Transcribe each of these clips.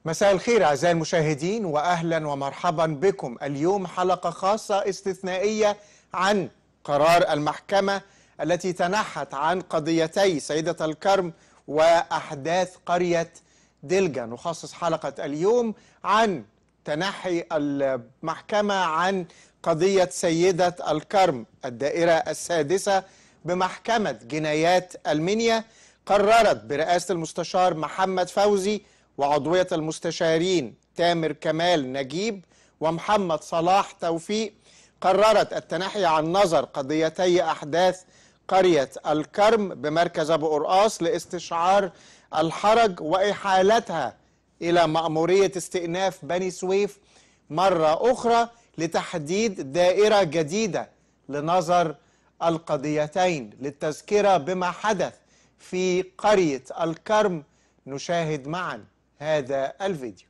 مساء الخير أعزائي المشاهدين وأهلا ومرحبا بكم اليوم حلقة خاصة استثنائية عن قرار المحكمة التي تنحت عن قضيتي سيدة الكرم وأحداث قرية دلجا نخصص حلقة اليوم عن تنحي المحكمة عن قضية سيدة الكرم الدائرة السادسة بمحكمة جنايات المنيا قررت برئاسة المستشار محمد فوزي وعضوية المستشارين تامر كمال نجيب ومحمد صلاح توفيق قررت التنحي عن نظر قضيتي أحداث قرية الكرم بمركز أبو قرقاص لاستشعار الحرج وإحالتها إلى مأمورية استئناف بني سويف مرة أخرى لتحديد دائرة جديدة لنظر القضيتين للتذكرة بما حدث في قرية الكرم نشاهد معا هذا الفيديو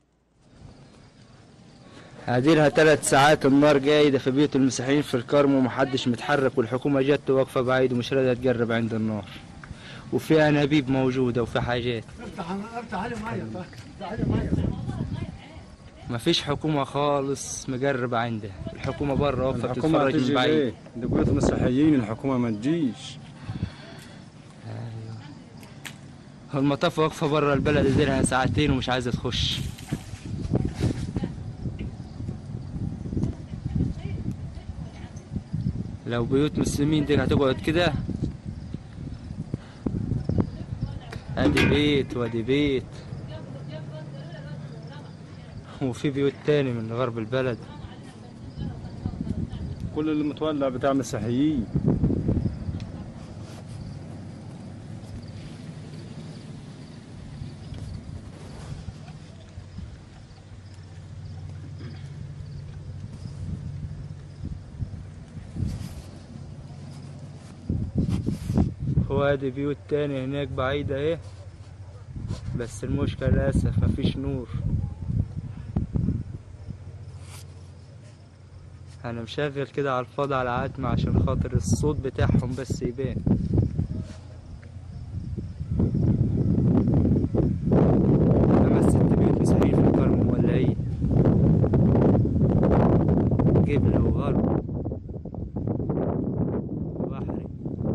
هاديلها ثلاث ساعات النار جايدة في بيوت المسيحيين في الكرم ومحدش متحرك والحكومة جت واقفة بعيد ومش راضية تقرب عند النار وفي أنابيب موجودة وفي حاجات افتح افتح علي معايا افتح علي معايا مفيش حكومة خالص مقربة عندها الحكومة بره واقفة الحكومة بتتفرج من هتيجي بعيد ليه؟ ده بيوت مسيحيين الحكومة ما تجيش المطاف واقفة بره البلد اديلها ساعتين ومش عايزة تخش لو بيوت مسلمين دي هتقعد كده ادي بيت وادي بيت وفي بيوت تاني من غرب البلد كل اللي متولع بتاع مسيحيين وادي بيوت تاني هناك بعيدة ايه بس المشكلة للأسف مفيش نور أنا مشغل كده على الفاضي على عتمة عشان خاطر الصوت بتاعهم بس يبان خمس ست بيوت مسيحيين في الكرم مولعين قبلة وغرب وبحري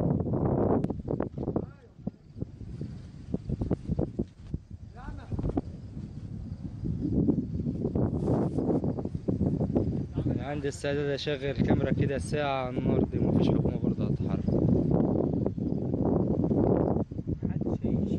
أنا عندي استعداد اشغل كاميرا كده ساعة على النار دي ومفيش حكومة برضه هتتحرك محدش هيجي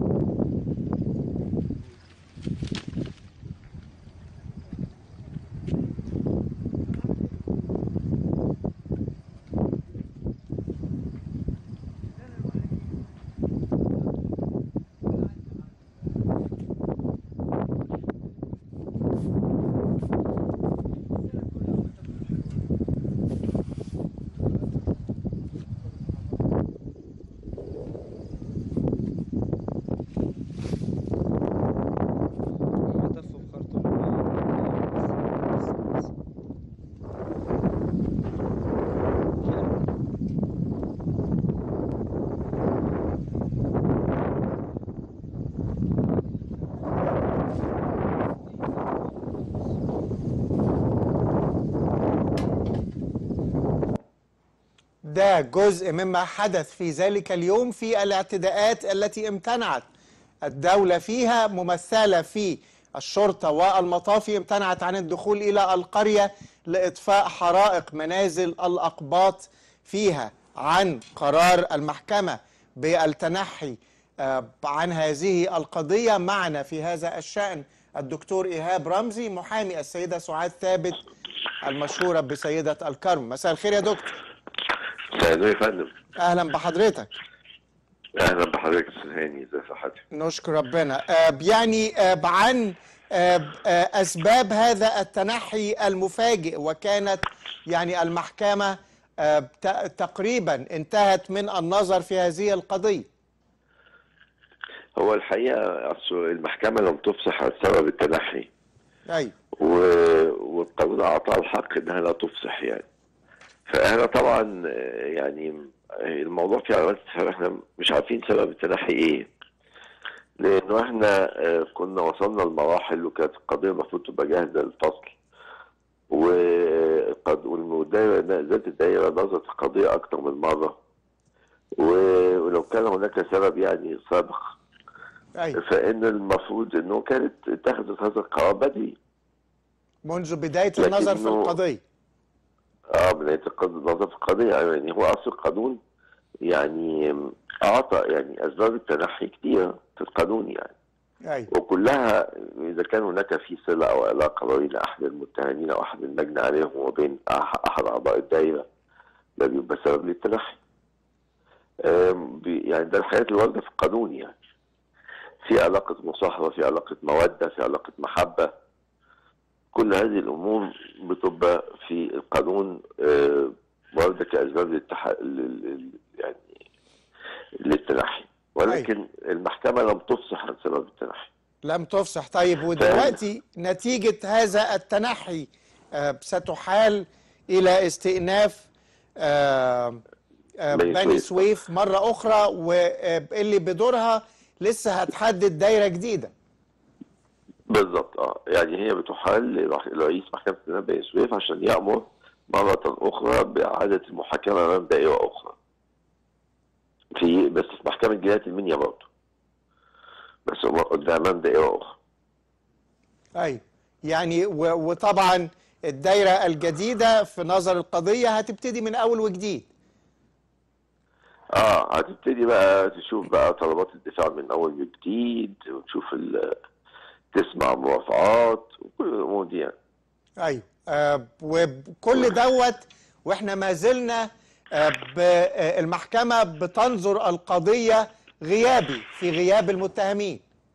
هما طفوا بخرطوم ده جزء مما حدث في ذلك اليوم في الاعتداءات التي امتنعت الدولة فيها ممثلة في الشرطة والمطافي امتنعت عن الدخول إلى القرية لإطفاء حرائق منازل الأقباط فيها عن قرار المحكمة بالتنحي آه، عن هذه القضية معنا في هذا الشأن الدكتور إيهاب رمزي محامي السيدة سعاد ثابت المشهورة بسيدة الكرم مساء الخير يا دكتور مساء النور يا فندم اهلا بحضرتك اهلا بحضرتك يا استاذ هاني ازي صحتك نشكر ربنا آه، يعني آه، عن آه، آه، اسباب هذا التنحي المفاجئ وكانت يعني المحكمه آه، ت- تقريبا انتهت من النظر في هذه القضيه هو الحقيقه اصل المحكمه لم تفصح عن سبب التنحي ايوه و... والقانون اعطاها الحق انها لا تفصح يعني فاحنا طبعا آه، يعني الموضوع فيه علامات استفهام احنا مش عارفين سبب التنحي ايه لانه احنا آه، كنا وصلنا لمراحل وكانت القضيه المفروض تبقى جاهزه للفصل وقد والدائره ذات الدائره نظرت القضيه اكثر من مره و- ولو كان هناك سبب يعني سابق ايوه فان المفروض انه كانت اتخذت هذا القرار بدري منذ بدايه النظر في لكنه- القضيه اه بدايه القض- النظر في القضيه يعني هو اصل القانون يعني اعطى يعني اسباب التنحي كثيره في القانون يعني ايوه وكلها اذا كان هناك في صله او علاقه ما بين احد المتهمين او احد المجني عليهم وبين أح- احد اعضاء الدائره ده بيبقى سبب للتنحي. آم، بي- يعني ده الحاجات اللي وارده في القانون يعني. في علاقه مصاحبه، في علاقه موده، في علاقه محبه. كل هذه الامور بتبقى في القانون آه، وارده كاسباب للتح... لل- لل- يعني للتنحي. ولكن المحكمه لم تفصح عن سبب التنحي. لم تفصح طيب ودلوقتي نتيجة هذا التنحي آه، ستحال إلى استئناف آه، آه، بني بني سويف. سويف مرة أخرى واللي بدورها لسه هتحدد دايرة جديدة بالظبط اه يعني هي بتحال لرح- لرئيس محكمة النائب بني سويف عشان يأمر مرة أخرى بإعادة المحاكمة أمام دائرة أخرى. في بس في محكمة جناية المنيا برضه. بس هو قدام أمام دائرة أخرى. أيوة يعني و- وطبعا الدايرة الجديدة في نظر القضية هتبتدي من أول وجديد اه هتبتدي بقى تشوف بقى طلبات الدفاع من أول وجديد وتشوف ال- تسمع مرافعات وكل الأمور دي يعني. ايوه آه وكل دوت واحنا ما زلنا آه ب- آه، المحكمه بتنظر القضيه غيابي في غياب المتهمين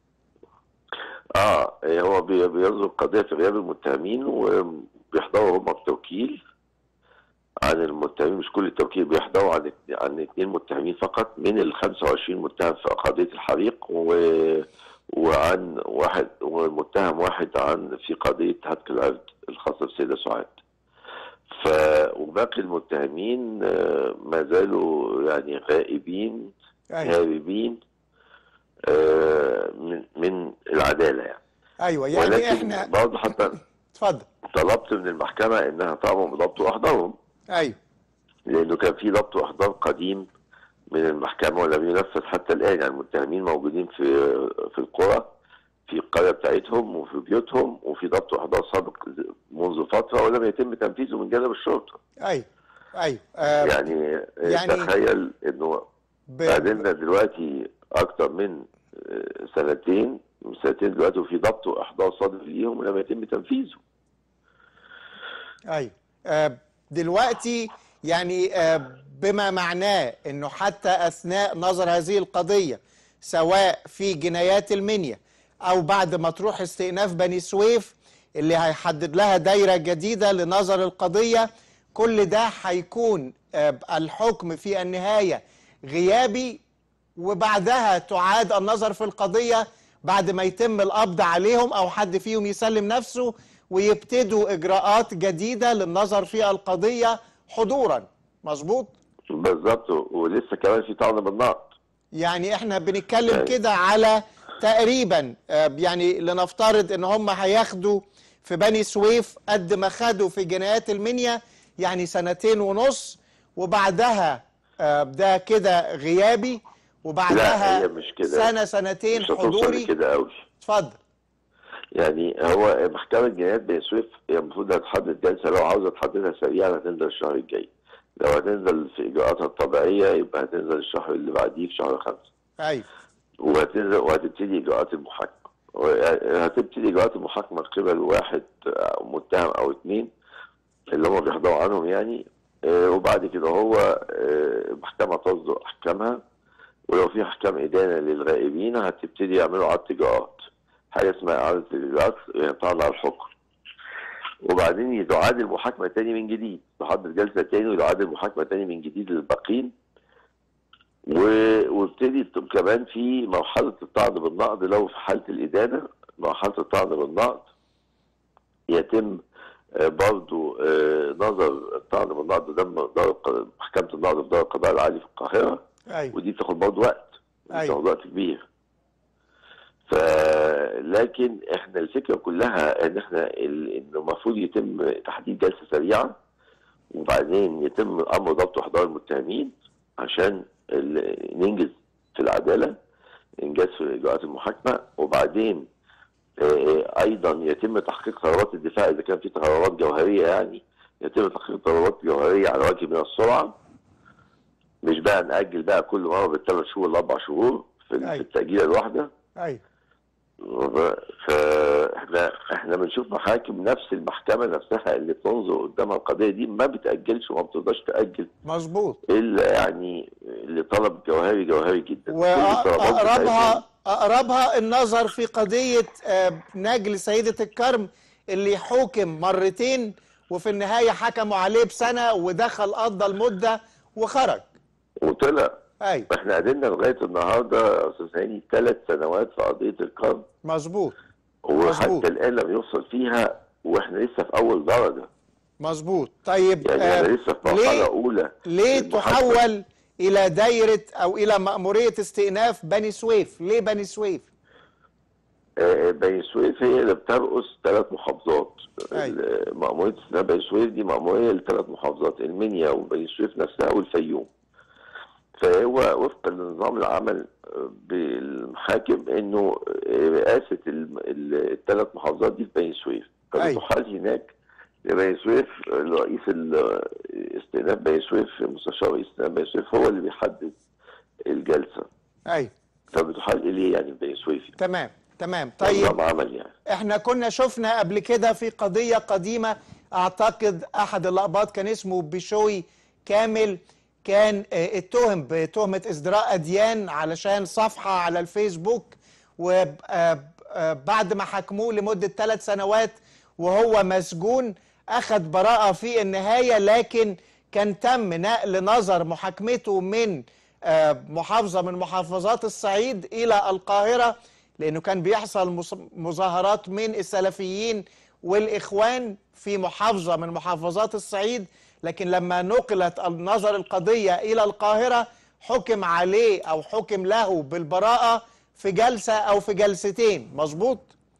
اه إيه هو بي- بينظر القضيه في غياب المتهمين وبيحضروا هم بتوكيل عن المتهمين مش كل التوكيل بيحضروا عن ات- عن اثنين متهمين فقط من ال 25 متهم في قضيه الحريق و وعن واحد ومتهم واحد عن في قضيه هتك الارض الخاصه بالسيده سعاد. ف وباقي المتهمين آه، ما زالوا يعني غائبين ايوه هاربين آه، من من العداله يعني ايوه يعني ولكن احنا برضه حتى اتفضل طلبت من المحكمه انها تامر بضبط واحضارهم ايوه لانه كان في ضبط واحضار قديم من المحكمه ولم ينفذ حتى الان يعني المتهمين موجودين في في القرى في القريه بتاعتهم وفي بيوتهم وفي ضبط واحضار سابق منذ فتره ولم يتم تنفيذه من جانب الشرطه ايوه ايوه آه يعني, يعني- يعني تخيل انه ب... بعدين دلوقتي اكتر من آه، سنتين من سنتين دلوقتي وفي ضبط واحضار صادر ليهم ولم يتم تنفيذه ايوه آه، دلوقتي يعني آه، بما معناه انه حتى اثناء نظر هذه القضيه سواء في جنايات المنيا او بعد ما تروح استئناف بني سويف اللي هيحدد لها دايره جديده لنظر القضيه كل ده هيكون آه، الحكم في النهايه غيابي وبعدها تعاد النظر في القضية بعد ما يتم القبض عليهم أو حد فيهم يسلم نفسه ويبتدوا إجراءات جديدة للنظر في القضية حضورا مظبوط؟ بالظبط ولسه كمان في طعن بالنقد يعني احنا بنتكلم أيوة. كده على تقريبا آه، يعني لنفترض ان هم هياخدوا في بني سويف قد ما خدوا في جنايات المنيا يعني سنتين ونص وبعدها آه، ده كده غيابي وبعدها لا، هي مش كده. سنة سنتين مش هتوصل حضوري لكده قوي اتفضل يعني هو محكمة جنايات بني سويف هي المفروض هتحدد جلسة لو عاوزة تحددها سريعا هتنزل الشهر الجاي لو هتنزل في إجراءاتها الطبيعية يبقى هتنزل الشهر اللي بعديه في شهر خمسة ايوه وهتنزل وهتبتدي اجراءات المحاكمه هتبتدي اجراءات المحاكمه قبل واحد متهم او اثنين اللي هم بيحضروا عنهم يعني آه، وبعد كده هو آه، المحكمه تصدر احكامها ولو في احكام ادانه للغائبين هتبتدي يعملوا اعاده اجراءات حاجه اسمها اعاده الاجراءات يعني طعن على الحكم وبعدين تعاد المحاكمه تاني من جديد تحدد جلسه تاني ويعاد المحاكمه تاني من جديد للباقين و- وابتدي ت- كمان في مرحله الطعن بالنقد لو في حاله الادانه مرحله الطعن بالنقد يتم آه، برضو آه، نظر الطعن بالنقد ده من دار الق- محكمه النقد في دار القضاء العالي في القاهره ايوه ودي بتاخد برضو وقت أيوة. بتاخد وقت كبير ف لكن احنا الفكره كلها ان احنا ال- انه المفروض يتم تحديد جلسه سريعه وبعدين يتم امر ضبط واحضار المتهمين عشان ال- ننجز في العداله انجاز في اجراءات المحاكمه وبعدين آه، ايضا يتم تحقيق ثروات الدفاع اذا كان في ثروات جوهريه يعني يتم تحقيق ثروات جوهريه على وجه من السرعه مش بقى ناجل بقى كل مره بالثلاث شهور لاربع شهور في ال- في أيوة. التاجيله الواحده ايوه فاحنا احنا بنشوف محاكم نفس المحكمه نفسها اللي بتنظر قدامها القضيه دي ما بتاجلش وما بتقدرش تاجل مظبوط الا يعني لطلب جوهري جوهري جدا كل الطلبات واقربها بتاعتهم- اقربها النظر في قضيه آه، نجل سيده الكرم اللي حوكم مرتين وفي النهايه حكموا عليه بسنه ودخل قضى المده وخرج وطلع ايوه احنا قدرنا لغايه النهارده يا استاذ هاني ثلاث سنوات في قضيه القرن مظبوط مظبوط. وحتى الان لم يوصل فيها واحنا لسه في اول درجه مظبوط طيب يعني آه، احنا لسه في ليه- مرحله اولى ليه المحاكمة. تحول الى دايره او الى ماموريه استئناف بني سويف ليه بني سويف آه، بني سويف هي اللي بترقص ثلاث محافظات أيوة. ال- مأمورية استثناء بني سويف دي مأمورية لثلاث محافظات المنيا وبني سويف نفسها والفيوم فهو وفقا لنظام العمل آه، بالمحاكم انه آه، رئاسة الثلاث محافظات دي في بني سويف أيوة. كانت تحال هناك لبني سويف رئيس ال- استئناف بني سويف مستشار رئيس استئناف بني سويف هو اللي بيحدد الجلسة ايوه فبتحال اليه يعني في بني سويف تمام تمام طيب نظام عمل يعني احنا كنا شفنا قبل كده في قضية قديمة اعتقد احد الأقباط كان اسمه بشوي كامل كان اه، اتهم بتهمة ازدراء اديان علشان صفحة على الفيسبوك وبعد ما حكموه لمدة ثلاث سنوات وهو مسجون اخذ براءة في النهاية لكن كان تم نقل نظر محاكمته من آه، محافظة من محافظات الصعيد إلى القاهرة لأنه كان بيحصل مص- مظاهرات من السلفيين والإخوان في محافظة من محافظات الصعيد لكن لما نقلت النظر القضية إلى القاهرة حكم عليه أو حكم له بالبراءة في جلسة أو في جلستين مظبوط؟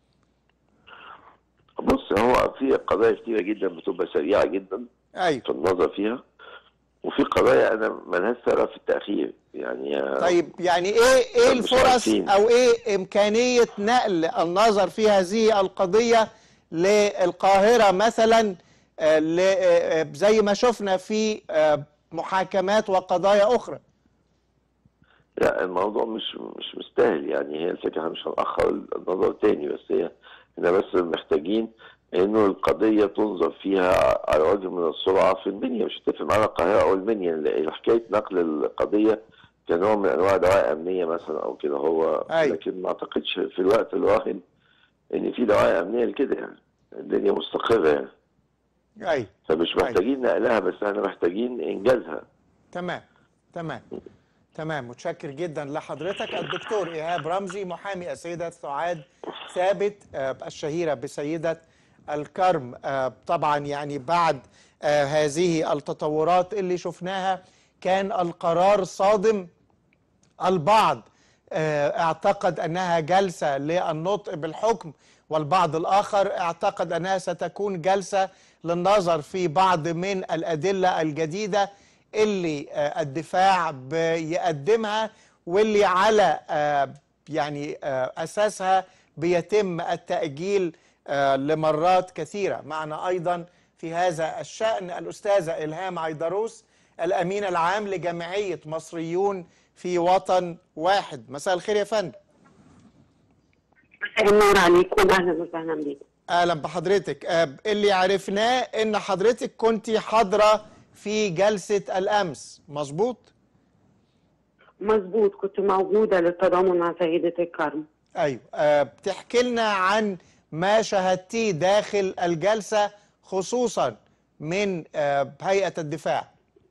بص هو في قضايا كتيرة جدا بتبقى سريعة جدا أيوه في النظر فيها وفي قضايا انا ملهاش سبب في التأخير يعني آه، طيب يعني ايه ايه مش الفرص عارفين. او ايه امكانيه نقل النظر في هذه القضيه للقاهره مثلا آه، ل- آه، آه، زي ما شفنا في آه، محاكمات وقضايا اخرى لا الموضوع مش مش مستاهل يعني هي الفكرة احنا مش هنأخر النظر تاني بس هي احنا بس محتاجين انه القضية تنظر فيها على وجه من السرعة في المنيا مش هتفرق معانا القاهرة او المنيا لأن حكاية نقل القضية كنوع من انواع دواعي امنية مثلا او كده هو أيوة. لكن ما اعتقدش في الوقت الراهن ان في دواعي امنية لكده يعني الدنيا مستقرة يعني ايوه فمش محتاجين نقلها بس احنا محتاجين انجازها تمام تمام تمام متشكر جدا لحضرتك الدكتور ايهاب رمزي محامي السيده سعاد ثابت آه، الشهيره بسيده الكرم آه، طبعا يعني بعد آه، هذه التطورات اللي شفناها كان القرار صادم البعض آه، اعتقد انها جلسه للنطق بالحكم والبعض الاخر اعتقد انها ستكون جلسه للنظر في بعض من الادله الجديده اللي آه، الدفاع بيقدمها واللي على آه، يعني آه، اساسها بيتم التاجيل آه، لمرات كثيره معنا ايضا في هذا الشان الاستاذه الهام عيدروس الامين العام لجمعيه مصريون في وطن واحد مساء الخير يا فندم مساء النور عليكم اهلا وسهلا بيكم اهلا بحضرتك آه، اللي عرفناه ان حضرتك كنت حاضره في جلسه الامس مظبوط مظبوط كنت موجوده للتضامن مع سيده الكرم ايوه آه، بتحكي لنا عن ما شاهدتيه داخل الجلسه خصوصا من آه، هيئه الدفاع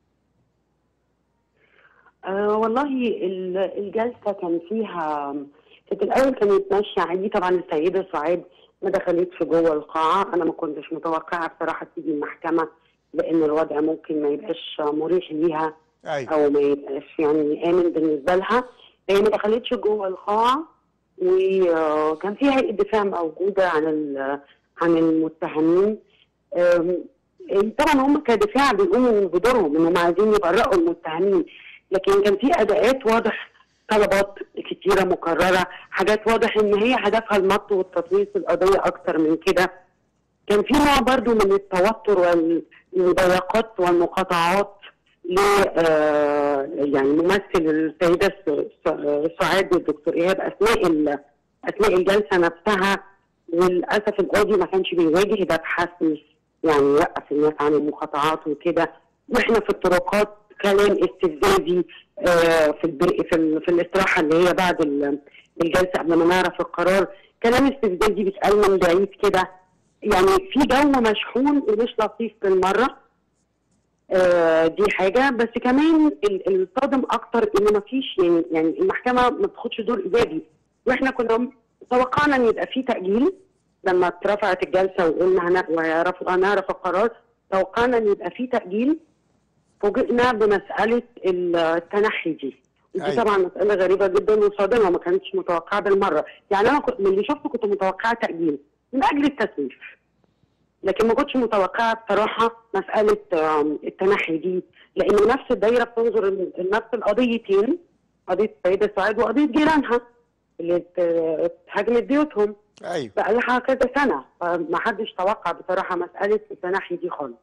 آه والله ال- الجلسه كان فيها كانت الاول كانت ماشيه عادي طبعا السيده سعاد ما دخلتش جوه القاعه انا ما كنتش متوقعه بصراحه تيجي المحكمه لان الوضع ممكن ما يبقاش مريح ليها ايوه او ما يبقاش يعني امن بالنسبه لها هي ما دخلتش جوه القاعه وكان في هيئه دفاع موجوده عن ال- عن المتهمين آم، طبعا هم كدفاع بيقوموا بدورهم انهم عايزين يبرئوا المتهمين لكن كان في اداءات واضح طلبات كتيره مكرره حاجات واضح ان هي هدفها المط والتطوير في القضيه اكتر من كده كان في نوع برضو من التوتر والمضايقات والمقاطعات ل آه، يعني ممثل السيده س- س- سعاد والدكتور ايهاب اثناء ال- اثناء الجلسه نفسها وللاسف القاضي ما كانش بيواجه ده بحسم يعني يوقف الناس عن المقاطعات وكده واحنا في الطرقات كلام استفزازي آه، في البر... في, ال... في الاستراحه اللي هي بعد ال- الجلسه قبل ما نعرف القرار كلام استفزازي بيتقال من بعيد كده يعني في جو مشحون ومش لطيف بالمره آه، دي حاجه بس كمان ال- الصادم اكتر ان مفيش يعني يعني المحكمه ما بتاخدش دور ايجابي واحنا كنا توقعنا ان يبقى في تاجيل لما اترفعت الجلسه وقلنا هن- وهيعرفوا- هنعرف القرار توقعنا ان يبقى في تاجيل فوجئنا بمساله التنحي دي ودي أيوة. طبعا مساله غريبه جدا وصادمه ما كانتش متوقعه بالمره يعني انا كنت من اللي شفته كنت متوقعه تاجيل من اجل التسويف لكن ما كنتش متوقعه بصراحه مساله آم، التنحي دي لان نفس الدايره بتنظر ل- لنفس القضيتين قضيه السيده سعاد وقضيه جيرانها اللي ات- اتهاجمت بيوتهم ايوه بقى لها كذا سنه فما حدش توقع بصراحه مساله التنحي دي خالص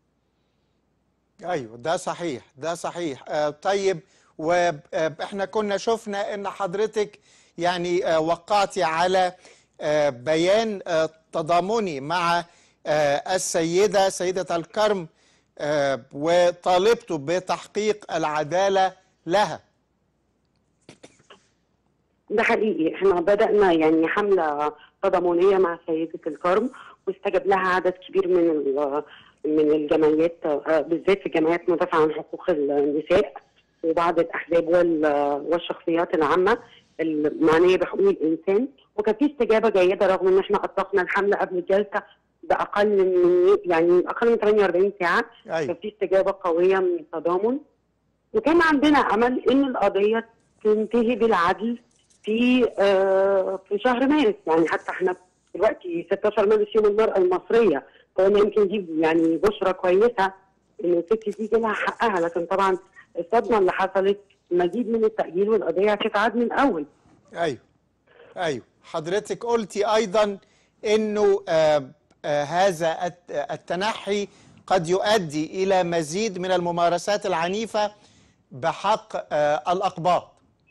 ايوه ده صحيح ده صحيح آه طيب واحنا كنا شفنا ان حضرتك يعني آه وقعتي على آه بيان آه تضامني مع آه السيده سيده الكرم آه وطالبته بتحقيق العداله لها ده حقيقي احنا بدأنا يعني حملة تضامنية مع سيدة الكرم واستجاب لها عدد كبير من ال- من الجمعيات آه، بالذات في جمعيات مدافعة عن حقوق النساء وبعض الأحزاب وال- والشخصيات العامة المعنية بحقوق الإنسان وكان في استجابة جيدة رغم إن احنا أطلقنا الحملة قبل الجلسة بأقل من يعني أقل من 48 ساعة ايوه كان في استجابه قويه من التضامن وكان عندنا امل ان القضيه تنتهي بالعدل في آه في شهر مارس يعني حتى احنا دلوقتي 16 مارس يوم المراه المصريه فقلنا يمكن دي يعني بشرى كويسه ان الست دي لها حقها لكن طبعا الصدمه اللي حصلت مزيد من التاجيل والقضيه هتتعاد من الاول ايوه ايوه حضرتك قلتي ايضا انه آه آه هذا الت- التنحي قد يؤدي الى مزيد من الممارسات العنيفه بحق آه الاقباط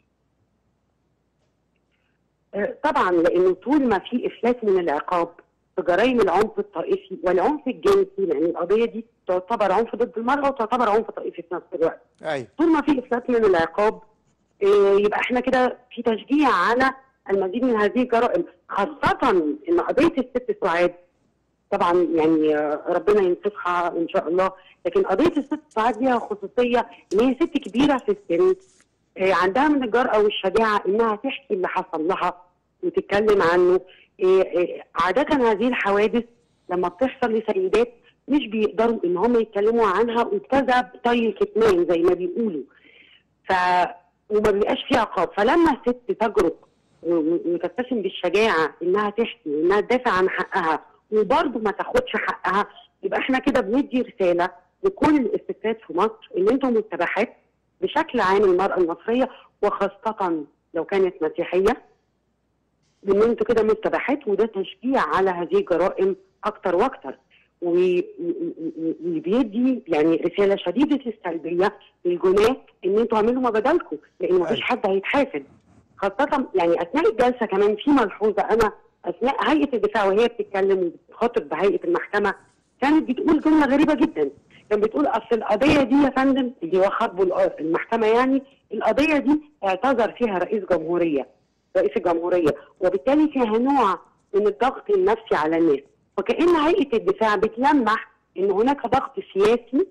آه، طبعا لانه طول ما في افلات من العقاب في جرائم العنف الطائفي والعنف الجنسي لان القضيه دي تعتبر عنف ضد المراه وتعتبر عنف طائفي في نفس الوقت ايوه طول ما في افلات من العقاب آه، يبقى احنا كده في تشجيع على المزيد من هذه الجرائم خاصه ان قضيه الست سعاد طبعا يعني آه، ربنا ينصفها ان شاء الله لكن قضيه الست سعاد ليها خصوصيه ان هي ست كبيره في السن آه، عندها من الجرأة والشجاعة إنها تحكي اللي حصل لها وتتكلم عنه آه، آه، عادة هذه الحوادث لما بتحصل لسيدات مش بيقدروا إن هم يتكلموا عنها وكذا بطي الكتمان زي ما بيقولوا ف وما بيبقاش في عقاب فلما الست تجرؤ و- و- وتتسم بالشجاعة إنها تحكي وإنها تدافع عن حقها وبرضه ما تاخدش حقها يبقى احنا كده بندي رسالة لكل الستات في مصر إن أنتم متبعات بشكل عام المرأة المصرية وخاصة لو كانت مسيحية بان انتوا كده مستباحات وده تشجيع على هذه الجرائم اكتر واكتر و- و- و- وبيدي يعني رساله شديده السلبيه للجناه ان انتوا اعملوا ما بدلكم لان مفيش أيوة. حد هيتحاسب خاصه يعني اثناء الجلسه كمان في ملحوظه انا اثناء هيئه الدفاع وهي بتتكلم وبتخاطب بهيئه المحكمه كانت بتقول جمله غريبه جدا كان بتقول اصل القضيه دي يا فندم اللي هو خاطبه الق- المحكمه يعني القضيه دي اعتذر فيها رئيس جمهوريه رئيس الجمهوريه وبالتالي فيها نوع من الضغط النفسي على الناس وكأن هيئه الدفاع بتلمح ان هناك ضغط سياسي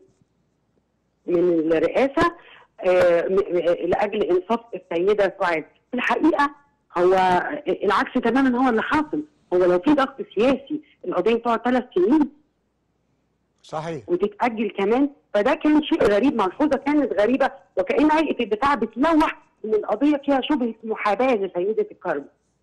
من الرئاسه آه، م- م- لاجل انصاف السيده سعاد في الحقيقه هو العكس تماما هو اللي حاصل هو لو في ضغط سياسي القضيه بتقعد ثلاث سنين صحيح وتتأجل كمان فده كان شيء غريب ملحوظة كانت غريبة وكأن هيئة الدفاع بتلوح إن القضية فيها شبهة محاباة لسيدة الكرم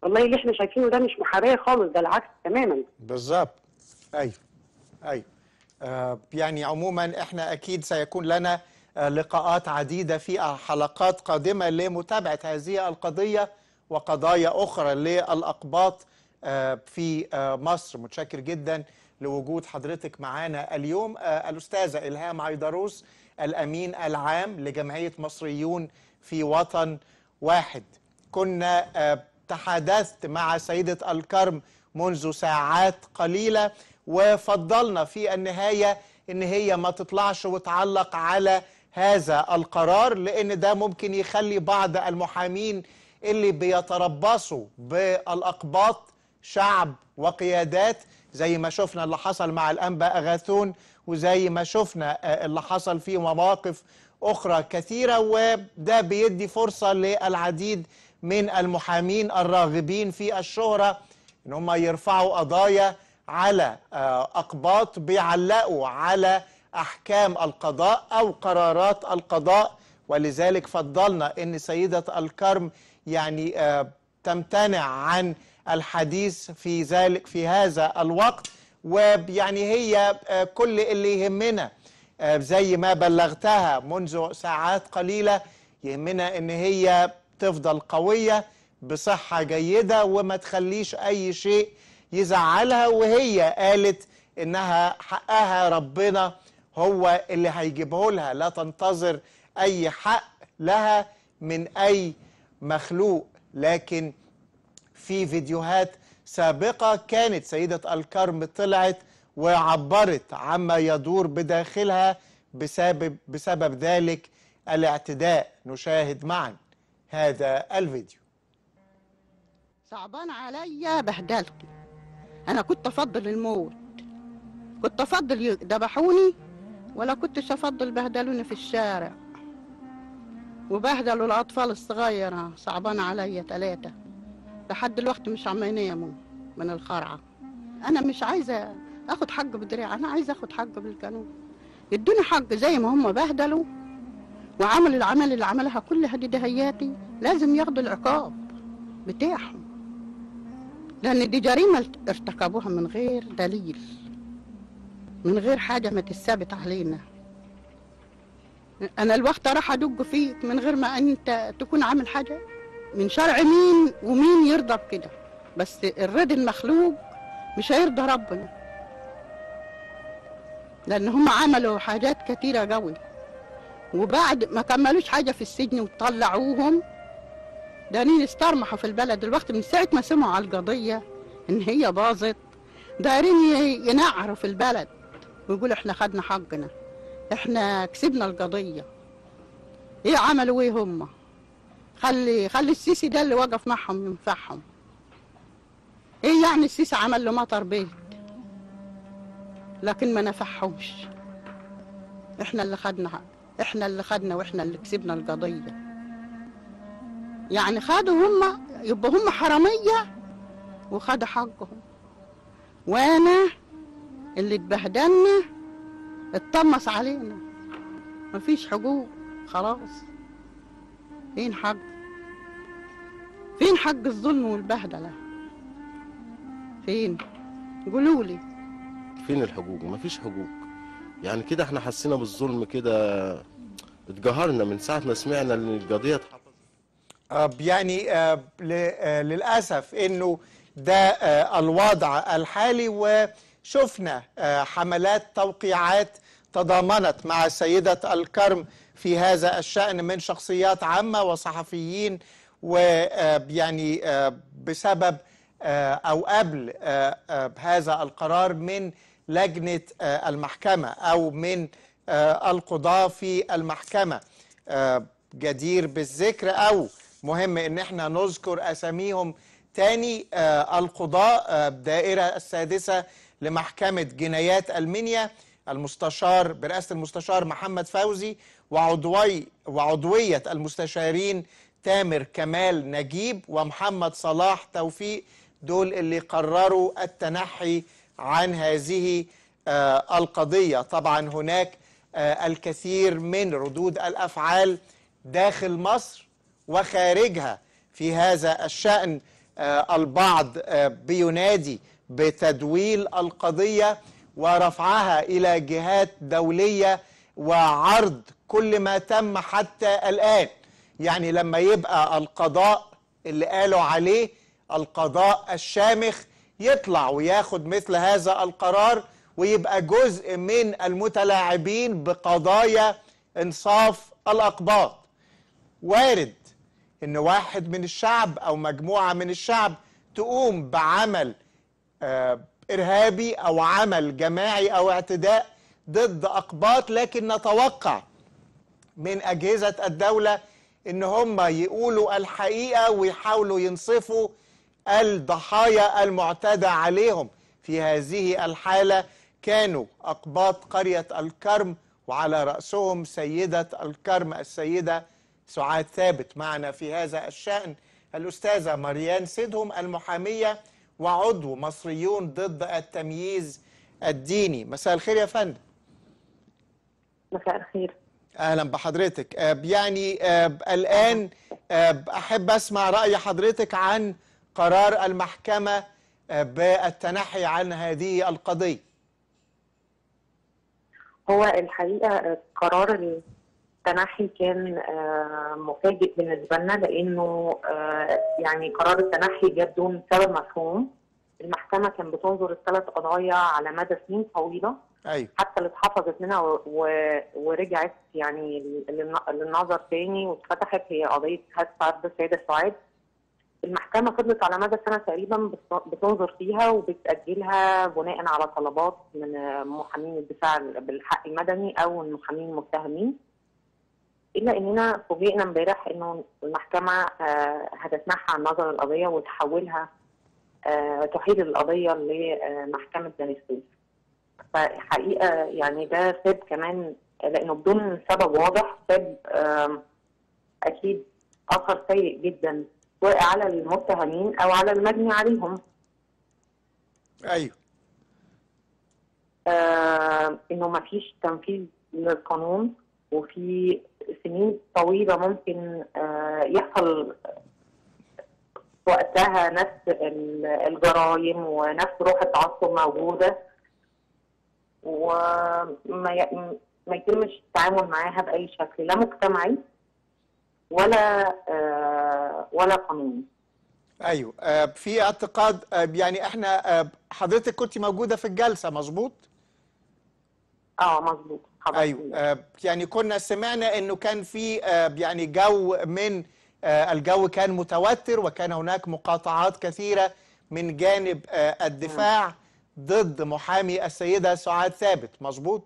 والله اللي احنا شايفينه ده مش محاباه خالص ده العكس تماما بالظبط ايوه ايوه آه يعني عموما احنا اكيد سيكون لنا آه لقاءات عديده في حلقات قادمه لمتابعه هذه القضيه وقضايا اخرى للاقباط آه في آه مصر متشكر جدا لوجود حضرتك معانا اليوم آه الاستاذه الهام عيدروس الامين العام لجمعيه مصريون في وطن واحد كنا آه تحدثت مع سيده الكرم منذ ساعات قليله وفضلنا في النهايه ان هي ما تطلعش وتعلق على هذا القرار لان ده ممكن يخلي بعض المحامين اللي بيتربصوا بالاقباط شعب وقيادات زي ما شفنا اللي حصل مع الانبا اغاثون وزي ما شفنا آه، اللي حصل في مواقف اخرى كثيره وده بيدي فرصه للعديد من المحامين الراغبين في الشهره ان هم يرفعوا قضايا على آه، اقباط بيعلقوا على احكام القضاء او قرارات القضاء ولذلك فضلنا ان سيده الكرم يعني آه، تمتنع عن الحديث في ذلك في هذا الوقت ويعني هي آه، كل اللي يهمنا آه، زي ما بلغتها منذ ساعات قليله يهمنا ان هي تفضل قويه بصحه جيده وما تخليش اي شيء يزعلها وهي قالت انها حقها ربنا هو اللي هيجيبه لها لا تنتظر اي حق لها من اي مخلوق لكن في فيديوهات سابقة كانت سيدة الكرم طلعت وعبرت عما يدور بداخلها بسبب, بسبب ذلك الاعتداء نشاهد معا هذا الفيديو صعبان عليا بهدلته انا كنت افضل الموت كنت افضل يذبحوني ولا كنتش افضل بهدلوني في الشارع وبهدلوا الاطفال الصغيره صعبان عليا ثلاثه لحد دلوقتي مش عم يناموا من الخرعه انا مش عايزه اخد حق بدراع انا عايزه اخد حق بالقانون يدوني حق زي ما هم بهدلوا وعملوا العمل اللي عملها كلها دي دهياتي لازم ياخدوا العقاب بتاعهم لأن دي جريمة ارتكبوها من غير دليل من غير حاجة ما تثبت علينا أنا الوقت راح أدق فيك من غير ما أنت تكون عامل حاجة من شرع مين ومين يرضى بكده بس الرضا المخلوق مش هيرضى ربنا لأن هم عملوا حاجات كتيرة قوي وبعد ما كملوش حاجة في السجن وطلعوهم دارين يسترمحوا في البلد الوقت من ساعة ما سمعوا على القضية إن هي باظت دارين ي- ينعروا في البلد ويقولوا إحنا خدنا حقنا إحنا كسبنا القضية إيه عملوا إيه هم خلي خلي السيسي ده اللي وقف معهم ينفعهم إيه يعني السيسي عمل له مطر بيت لكن ما نفعهمش إحنا اللي خدنا حق. إحنا اللي خدنا وإحنا اللي كسبنا القضية يعني خدوا هم يبقى هم حرامية وخدوا حقهم وانا اللي اتبهدلنا اتطمس علينا مفيش حقوق خلاص فين حق فين حق الظلم والبهدلة فين قولوا لي فين الحقوق مفيش حقوق يعني كده احنا حسينا بالظلم كده اتجهرنا من ساعة ما سمعنا ان القضية اتحفظت آه، يعني آه، ل- آه، للأسف أنه ده آه، الوضع الحالي وشفنا آه، حملات توقيعات تضامنت مع سيدة الكرم في هذا الشأن من شخصيات عامة وصحفيين ويعني بسبب آه، أو قبل آه، آه، هذا القرار من لجنة آه، المحكمة أو من آه، القضاة في المحكمة آه، جدير بالذكر أو مهم ان احنا نذكر اساميهم تاني آه القضاء آه الدائرة السادسة لمحكمة جنايات المنيا المستشار برئاسة المستشار محمد فوزي وعضوي وعضوية المستشارين تامر كمال نجيب ومحمد صلاح توفيق دول اللي قرروا التنحي عن هذه آه القضية طبعا هناك آه الكثير من ردود الأفعال داخل مصر وخارجها في هذا الشأن آه، البعض آه، بينادي بتدويل القضية ورفعها إلى جهات دولية وعرض كل ما تم حتى الآن يعني لما يبقى القضاء اللي قالوا عليه القضاء الشامخ يطلع وياخد مثل هذا القرار ويبقى جزء من المتلاعبين بقضايا انصاف الأقباط وارد ان واحد من الشعب او مجموعة من الشعب تقوم بعمل آه، ارهابي او عمل جماعي او اعتداء ضد اقباط لكن نتوقع من اجهزة الدولة ان هم يقولوا الحقيقة ويحاولوا ينصفوا الضحايا المعتدى عليهم في هذه الحالة كانوا أقباط قرية الكرم وعلى رأسهم سيدة الكرم السيدة سعاد ثابت معنا في هذا الشأن الأستاذة مريان سيدهم المحامية وعضو مصريون ضد التمييز الديني مساء الخير يا فندم مساء الخير اهلا بحضرتك آه، يعني آه، الان آه، احب اسمع راي حضرتك عن قرار المحكمه آه، بالتنحي عن هذه القضيه هو الحقيقة قرار التنحي كان آه، مفاجئ بالنسبة لنا لأنه آه، يعني قرار التنحي جاء بدون سبب مفهوم المحكمة كان بتنظر الثلاث قضايا على مدى سنين طويلة ايوه حتى اللي اتحفظت منها و... و... ورجعت يعني للن- للنظر تاني واتفتحت هي قضية هتف عبد السيدة سعاد المحكمة فضلت على مدى سنة تقريبا بت- بتنظر فيها وبتأجلها بناء على طلبات من محامين الدفاع بالحق المدني أو المحامين المتهمين إلا إننا فوجئنا امبارح إنه المحكمة آه، هتتنحى عن نظر القضية وتحولها آه، تحيل القضية لمحكمة بني سويف فحقيقة يعني ده ساب كمان لأنه بدون سبب واضح ساب آم، أكيد أثر سيء جدا سواء على المتهمين أو على المجني عليهم ايوه آه انه ما فيش تنفيذ للقانون وفي سنين طويله ممكن آه يحصل وقتها نفس ال- الجرائم ونفس روح التعصب موجوده وما ي- ما يتمش التعامل معاها باي شكل لا مجتمعي ولا آه ولا قانوني ايوه آه، في اعتقاد آه، يعني احنا آه، حضرتك كنت موجوده في الجلسه مظبوط اه مظبوط حضرتك. ايوه آه، يعني كنا سمعنا انه كان في آه، يعني جو من آه، الجو كان متوتر وكان هناك مقاطعات كثيره من جانب آه، الدفاع ضد محامي السيده سعاد ثابت مظبوط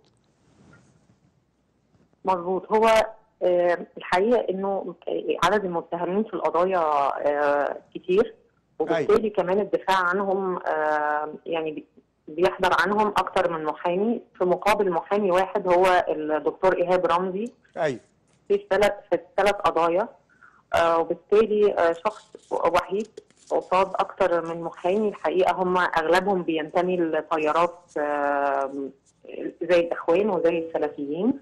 مظبوط هو آه، الحقيقه انه آه، عدد المتهمين في القضايا آه، كتير وبالتالي كمان الدفاع عنهم آه، يعني بي- بيحضر عنهم اكتر من محامي في مقابل محامي واحد هو الدكتور ايهاب رمزي ايوه في الثلاث في الثلاث قضايا آه، وبالتالي آه، شخص وحيد قصاد اكتر من محامي الحقيقه هم اغلبهم بينتمي لتيارات آه، زي الاخوان وزي السلفيين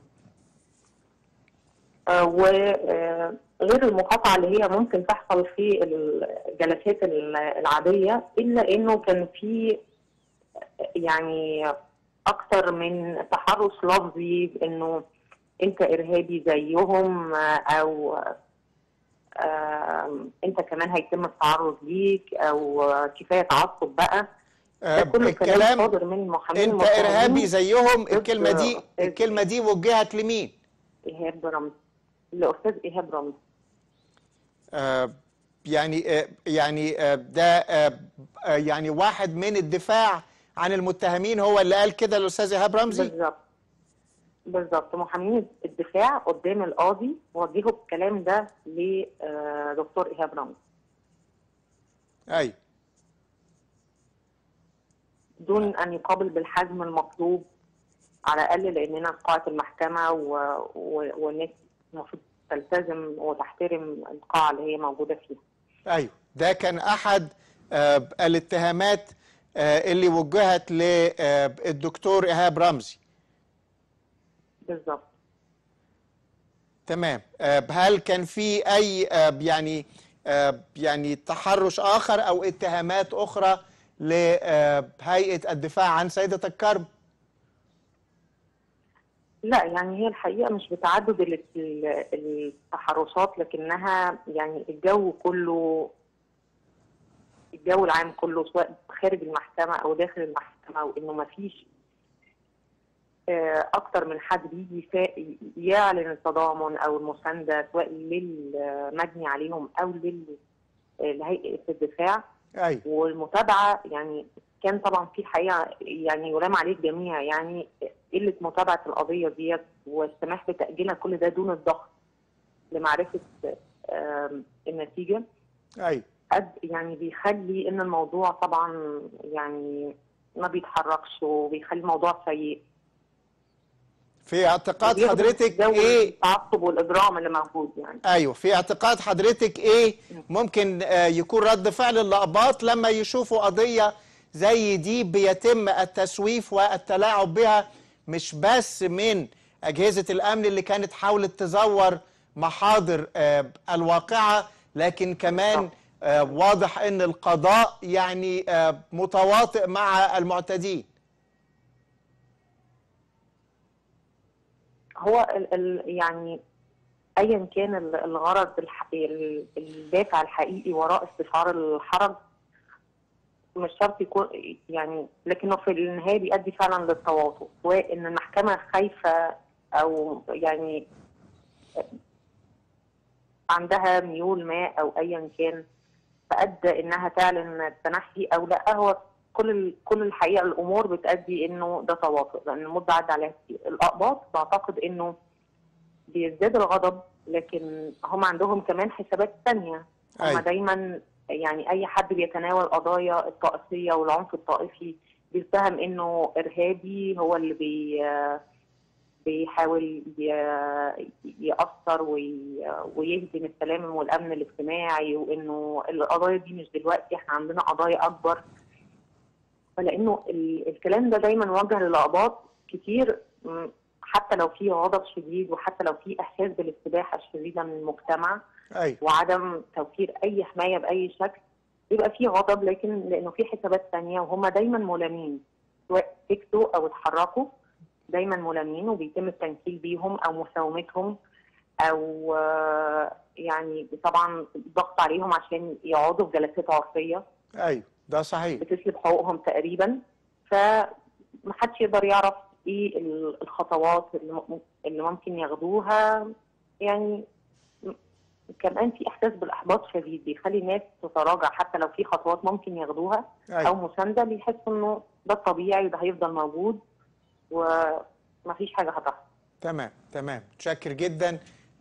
وغير المقاطعه اللي هي ممكن تحصل في الجلسات ال- العاديه الا انه كان في يعني اكتر من تحرش لفظي انه انت ارهابي زيهم او آم، انت كمان هيتم التعرض ليك او كفايه تعصب بقى آه، ده كله كلام الكلام صادر من المحامين انت المتهمين ارهابي زيهم ضد الكلمه دي أستاذ الكلمه دي وجهت لمين ايهاب رمزي لاستاذ ايهاب رمزي آه، يعني آه، يعني آه، ده آه، آه، يعني واحد من الدفاع عن المتهمين هو اللي قال كده الاستاذ ايهاب رمزي بالظبط بالظبط محامين الدفاع قدام القاضي وجهوا الكلام ده لدكتور ايهاب رمزي ايوه دون ان يقابل بالحجم المطلوب على الاقل لاننا في قاعه المحكمه و... و... والناس المفروض تلتزم وتحترم القاعه اللي هي موجوده فيها ايوه ده كان احد آه، الاتهامات آه، اللي وجهت للدكتور ايهاب رمزي بالظبط تمام آه، هل كان في اي آه، يعني آه، يعني تحرش آخر أو اتهامات أخرى لهيئة الدفاع عن سيدة الكرم لا يعني هي الحقيقة مش بتعدد ال- ال- التحرشات لكنها يعني الجو كله الجو العام كله سواء خارج المحكمة أو داخل المحكمة وإنه ما فيش أكتر من حد بيجي فا- يعلن التضامن أو المساندة سواء للمجني عليهم أو لل- لهيئة الدفاع أيوة والمتابعه يعني كان طبعا في الحقيقه يعني يلام عليه الجميع يعني قله متابعه القضيه ديت والسماح بتاجيلها كل ده دون الضغط لمعرفه آم، النتيجه أيوة قد يعني بيخلي ان الموضوع طبعا يعني ما بيتحركش وبيخلي الموضوع سيء في اعتقاد وبيخدم حضرتك جو إيه التعصب والاجرام اللي موجود يعني ايوه في اعتقاد حضرتك ايه ممكن آه، يكون رد فعل اللقباط لما يشوفوا قضيه زي دي بيتم التسويف والتلاعب بها مش بس من اجهزه الامن اللي كانت حاولت تزور محاضر آه، الواقعه لكن كمان آه، واضح ان القضاء يعني آه، متواطئ مع المعتدين هو ال ال يعني ايا كان ال- الغرض الح... ال- الدافع الحقيقي وراء استشعار الحرج مش شرط يكون يعني لكنه في النهايه بيؤدي فعلا للتواطؤ سواء ان المحكمه خايفه او يعني عندها ميول ما او ايا كان فادى انها تعلن التنحي او لا هو كل ال- كل الحقيقه الامور بتؤدي انه ده تواطؤ لان المده عدى عليها كتير الاقباط بعتقد انه بيزداد الغضب لكن هم عندهم كمان حسابات تانية هم أيوة. دايما يعني اي حد بيتناول قضايا الطائفيه والعنف الطائفي بيتهم انه ارهابي هو اللي بي بيحاول ي- يأثر وي- ويهدم السلام والأمن الاجتماعي وإنه القضايا دي مش دلوقتي إحنا عندنا قضايا أكبر فلأنه ال- الكلام ده دايما موجه للأقباط كتير م، حتى لو في غضب شديد وحتى لو في إحساس بالاستباحة الشديدة من المجتمع ايوه وعدم توفير اي حمايه باي شكل يبقى في غضب لكن لانه في حسابات ثانيه وهم دايما ملامين سواء سكتوا او اتحركوا دايما ملامين وبيتم التنكيل بيهم او مساومتهم او آه، يعني طبعا الضغط عليهم عشان يقعدوا في جلسات عرفيه ايوه ده صحيح بتسلب حقوقهم تقريبا فمحدش يقدر يعرف ايه ال- الخطوات اللي م- اللي ممكن ياخدوها يعني م- كمان في احساس بالاحباط شديد بيخلي الناس تتراجع حتى لو في خطوات ممكن ياخدوها أيوة. او مسانده بيحسوا انه ده الطبيعي وده هيفضل موجود ومفيش حاجه هتحصل تمام تمام متشكر جدا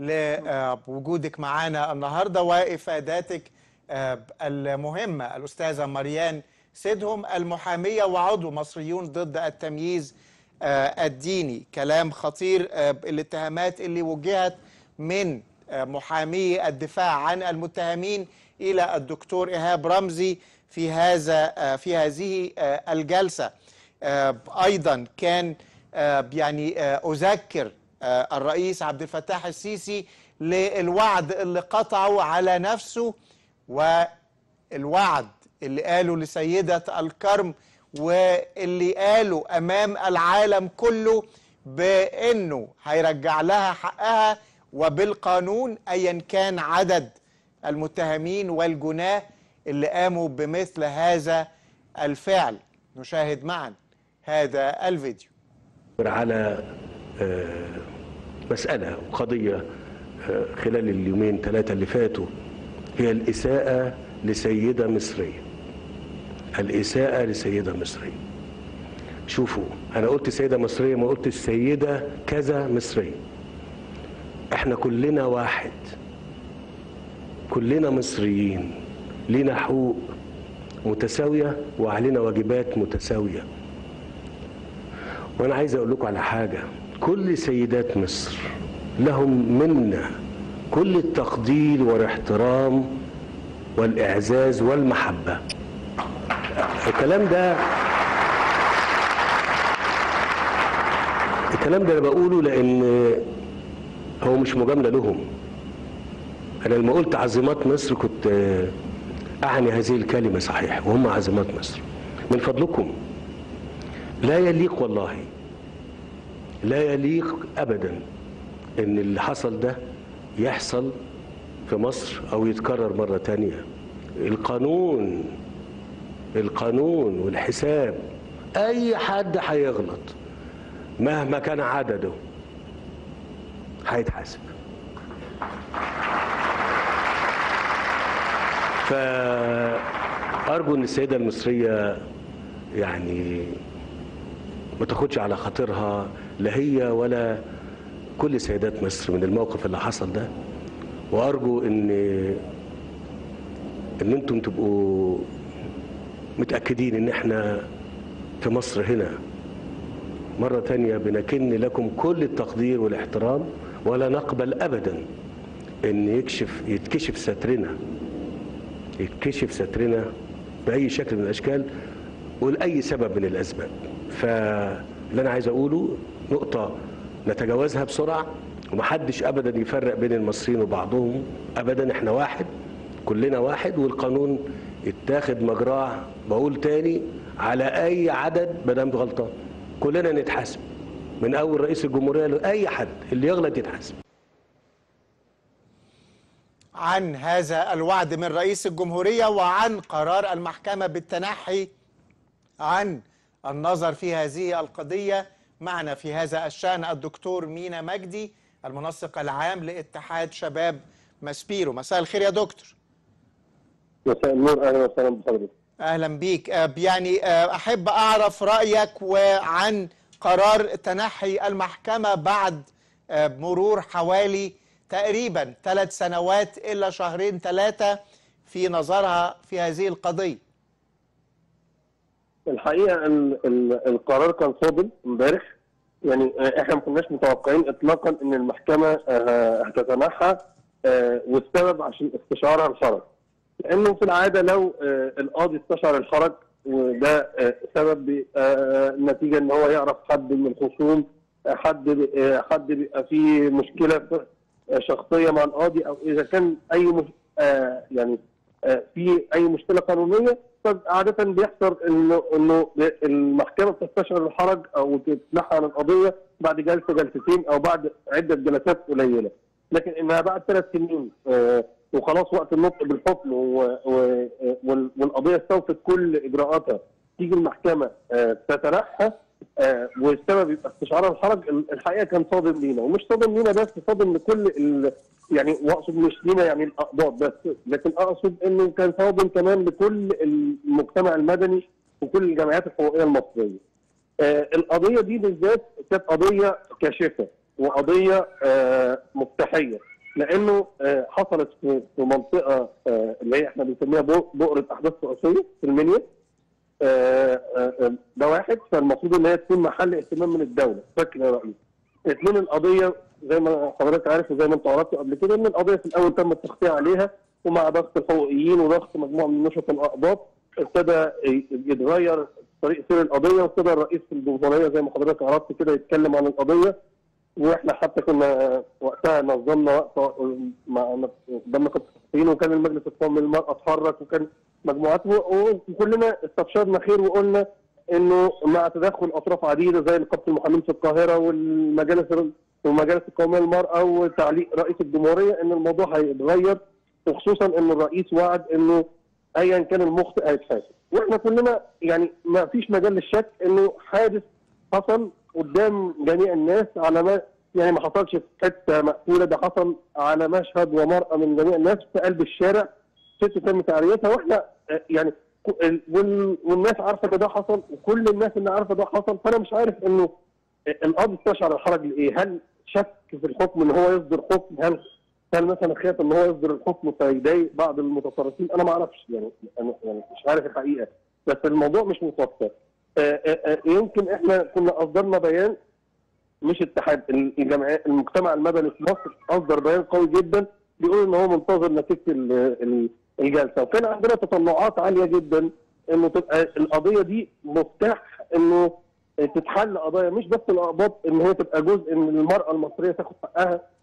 لوجودك معانا النهارده وافاداتك آه، المهمه الاستاذه مريان سيدهم المحاميه وعضو مصريون ضد التمييز آه، الديني كلام خطير آه، الاتهامات اللي وجهت من آه، محامي الدفاع عن المتهمين الى الدكتور ايهاب رمزي في هذا آه، في هذه آه، الجلسه آه، ايضا كان آه، يعني آه، اذكر آه، الرئيس عبد الفتاح السيسي للوعد اللي قطعه على نفسه والوعد اللي قاله لسيدة الكرم واللي قاله أمام العالم كله بأنه هيرجع لها حقها وبالقانون أيا كان عدد المتهمين والجناه اللي قاموا بمثل هذا الفعل نشاهد معا هذا الفيديو على آه، مسألة وقضية آه، خلال اليومين ثلاثة اللي فاتوا هي الإساءة لسيدة مصرية الإساءة لسيدة مصرية شوفوا أنا قلت سيدة مصرية ما قلت السيدة كذا مصرية احنا كلنا واحد كلنا مصريين لينا حقوق متساوية وعلينا واجبات متساوية وانا عايز اقول لكم على حاجه كل سيدات مصر لهم منا كل التقدير والاحترام والاعزاز والمحبه الكلام ده الكلام ده انا بقوله لان هو مش مجامله لهم انا لما قلت عظيمات مصر كنت آه، اعني هذه الكلمه صحيح وهم عظيمات مصر من فضلكم لا يليق والله لا يليق ابدا ان اللي حصل ده يحصل في مصر او يتكرر مره تانية القانون القانون والحساب اي حد هيغلط مهما كان عدده هيتحاسب فأرجو أن السيدة المصرية يعني ما تاخدش على خاطرها لا هي ولا كل سيدات مصر من الموقف اللي حصل ده وأرجو أن أن أنتم تبقوا متأكدين أن احنا في مصر هنا مرة تانية بنكن لكم كل التقدير والاحترام ولا نقبل أبدا أن يكشف يتكشف سترنا يتكشف سترنا بأي شكل من الأشكال ولأي سبب من الأسباب فاللي أنا عايز أقوله نقطة نتجاوزها بسرعة ومحدش أبدا يفرق بين المصريين وبعضهم أبدا إحنا واحد كلنا واحد والقانون يتاخد مجراه بقول تاني على أي عدد مدام غلطان كلنا نتحاسب من أول رئيس الجمهورية لأي حد اللي يغلط يتحاسب عن هذا الوعد من رئيس الجمهورية وعن قرار المحكمة بالتنحي عن النظر في هذه القضية معنا في هذا الشأن الدكتور مينا مجدي المنسق العام لاتحاد شباب ماسبيرو مساء الخير يا دكتور مساء النور اهلا وسهلا بحضرتك اهلا بيك آه، يعني آه، احب اعرف رايك وعن قرار تنحي المحكمه بعد آه، مرور حوالي تقريبا ثلاث سنوات الا شهرين ثلاثه في نظرها في هذه القضيه الحقيقه ال ال القرار كان صادم امبارح يعني آه، احنا ما كناش متوقعين اطلاقا ان المحكمه آه، هتتنحى آه، والسبب عشان استشعارها الحرج لانه في العاده لو آه، القاضي استشعر الحرج وده آه، سبب بي- آه، نتيجه ان هو يعرف حد من الخصوم آه، حد بي- آه، حد بيبقى فيه مشكله في- آه، شخصيه مع القاضي او اذا كان اي مش آه، يعني آه، في اي مشكله قانونيه فعاده بيحصل انه انه المحكمه بتستشعر الحرج او تتنحى عن القضيه بعد جلسه جلستين او بعد عده جلسات قليله لكن انها بعد ثلاث سنين آه، وخلاص وقت النطق بالحكم و- و- وال- والقضيه استوفت كل اجراءاتها تيجي المحكمه آه، تتنحى آه، والسبب يبقى استشعار الحرج الحقيقه كان صادم لينا ومش صادم لينا بس صادم لكل ال يعني واقصد مش لينا يعني الاقباط بس لكن اقصد انه كان صادم كمان لكل المجتمع المدني وكل الجمعيات الحقوقيه المصريه. آه القضيه دي بالذات كانت قضيه كاشفه وقضيه آه مفتاحيه لانه آه حصلت في في منطقه آه اللي هي احنا بنسميها بؤ- بؤره احداث رئيسيه في المنيا آه، آه، آه، ده واحد فالمفروض ان هي تكون محل اهتمام من الدوله فاكر يا رئيس اثنين القضيه زي ما حضرتك عارف وزي ما انت عرفتوا قبل كده ان القضيه في الاول تم التغطيه عليها ومع ضغط الحقوقيين وضغط مجموعه من نشط الاقباط ابتدى ي- يتغير طريق سير القضيه وابتدى الرئيس الجمهوريه زي ما حضرتك عرفت كده يتكلم عن القضيه واحنا حتى كنا وقتها نظمنا وقت مع قدامنا كنت صحفيين وكان المجلس القومي للمراه اتحرك وكان مجموعات و- وكلنا استبشرنا خير وقلنا انه مع تدخل اطراف عديده زي نقابه المحامين في القاهره والمجالس والمجالس القوميه للمراه وتعليق رئيس الجمهوريه ان الموضوع هيتغير وخصوصا ان الرئيس وعد انه ايا كان المخطئ هيتحاسب واحنا كلنا يعني ما فيش مجال للشك انه حادث حصل قدام جميع الناس على ما يعني ما حصلش في حته مقفوله ده حصل على مشهد ومرأة من جميع الناس في قلب الشارع ست تم تعريتها واحنا آه، يعني ك- ال- وال- والناس عارفه ان ده حصل وكل الناس اللي عارفه ده حصل فانا مش عارف انه القاضي استشعر الحرج لايه؟ هل شك في الحكم ان هو يصدر حكم؟ هل هل مثلا خاف ان هو يصدر الحكم فيضايق بعض المتطرفين؟ انا ما اعرفش يعني انا يعني مش عارف الحقيقه بس الموضوع مش مفسر. آه، آه، آه، يمكن احنا كنا اصدرنا بيان مش اتحاد الجمعيات المجتمع المدني في مصر اصدر بيان قوي جدا بيقول ان هو منتظر نتيجه ال- ال- الجلسه وكان عندنا تطلعات عاليه جدا انه تبقى القضيه دي مفتاح انه تتحل قضايا مش بس الاقباط ان هي تبقى جزء ان المراه المصريه تاخد حقها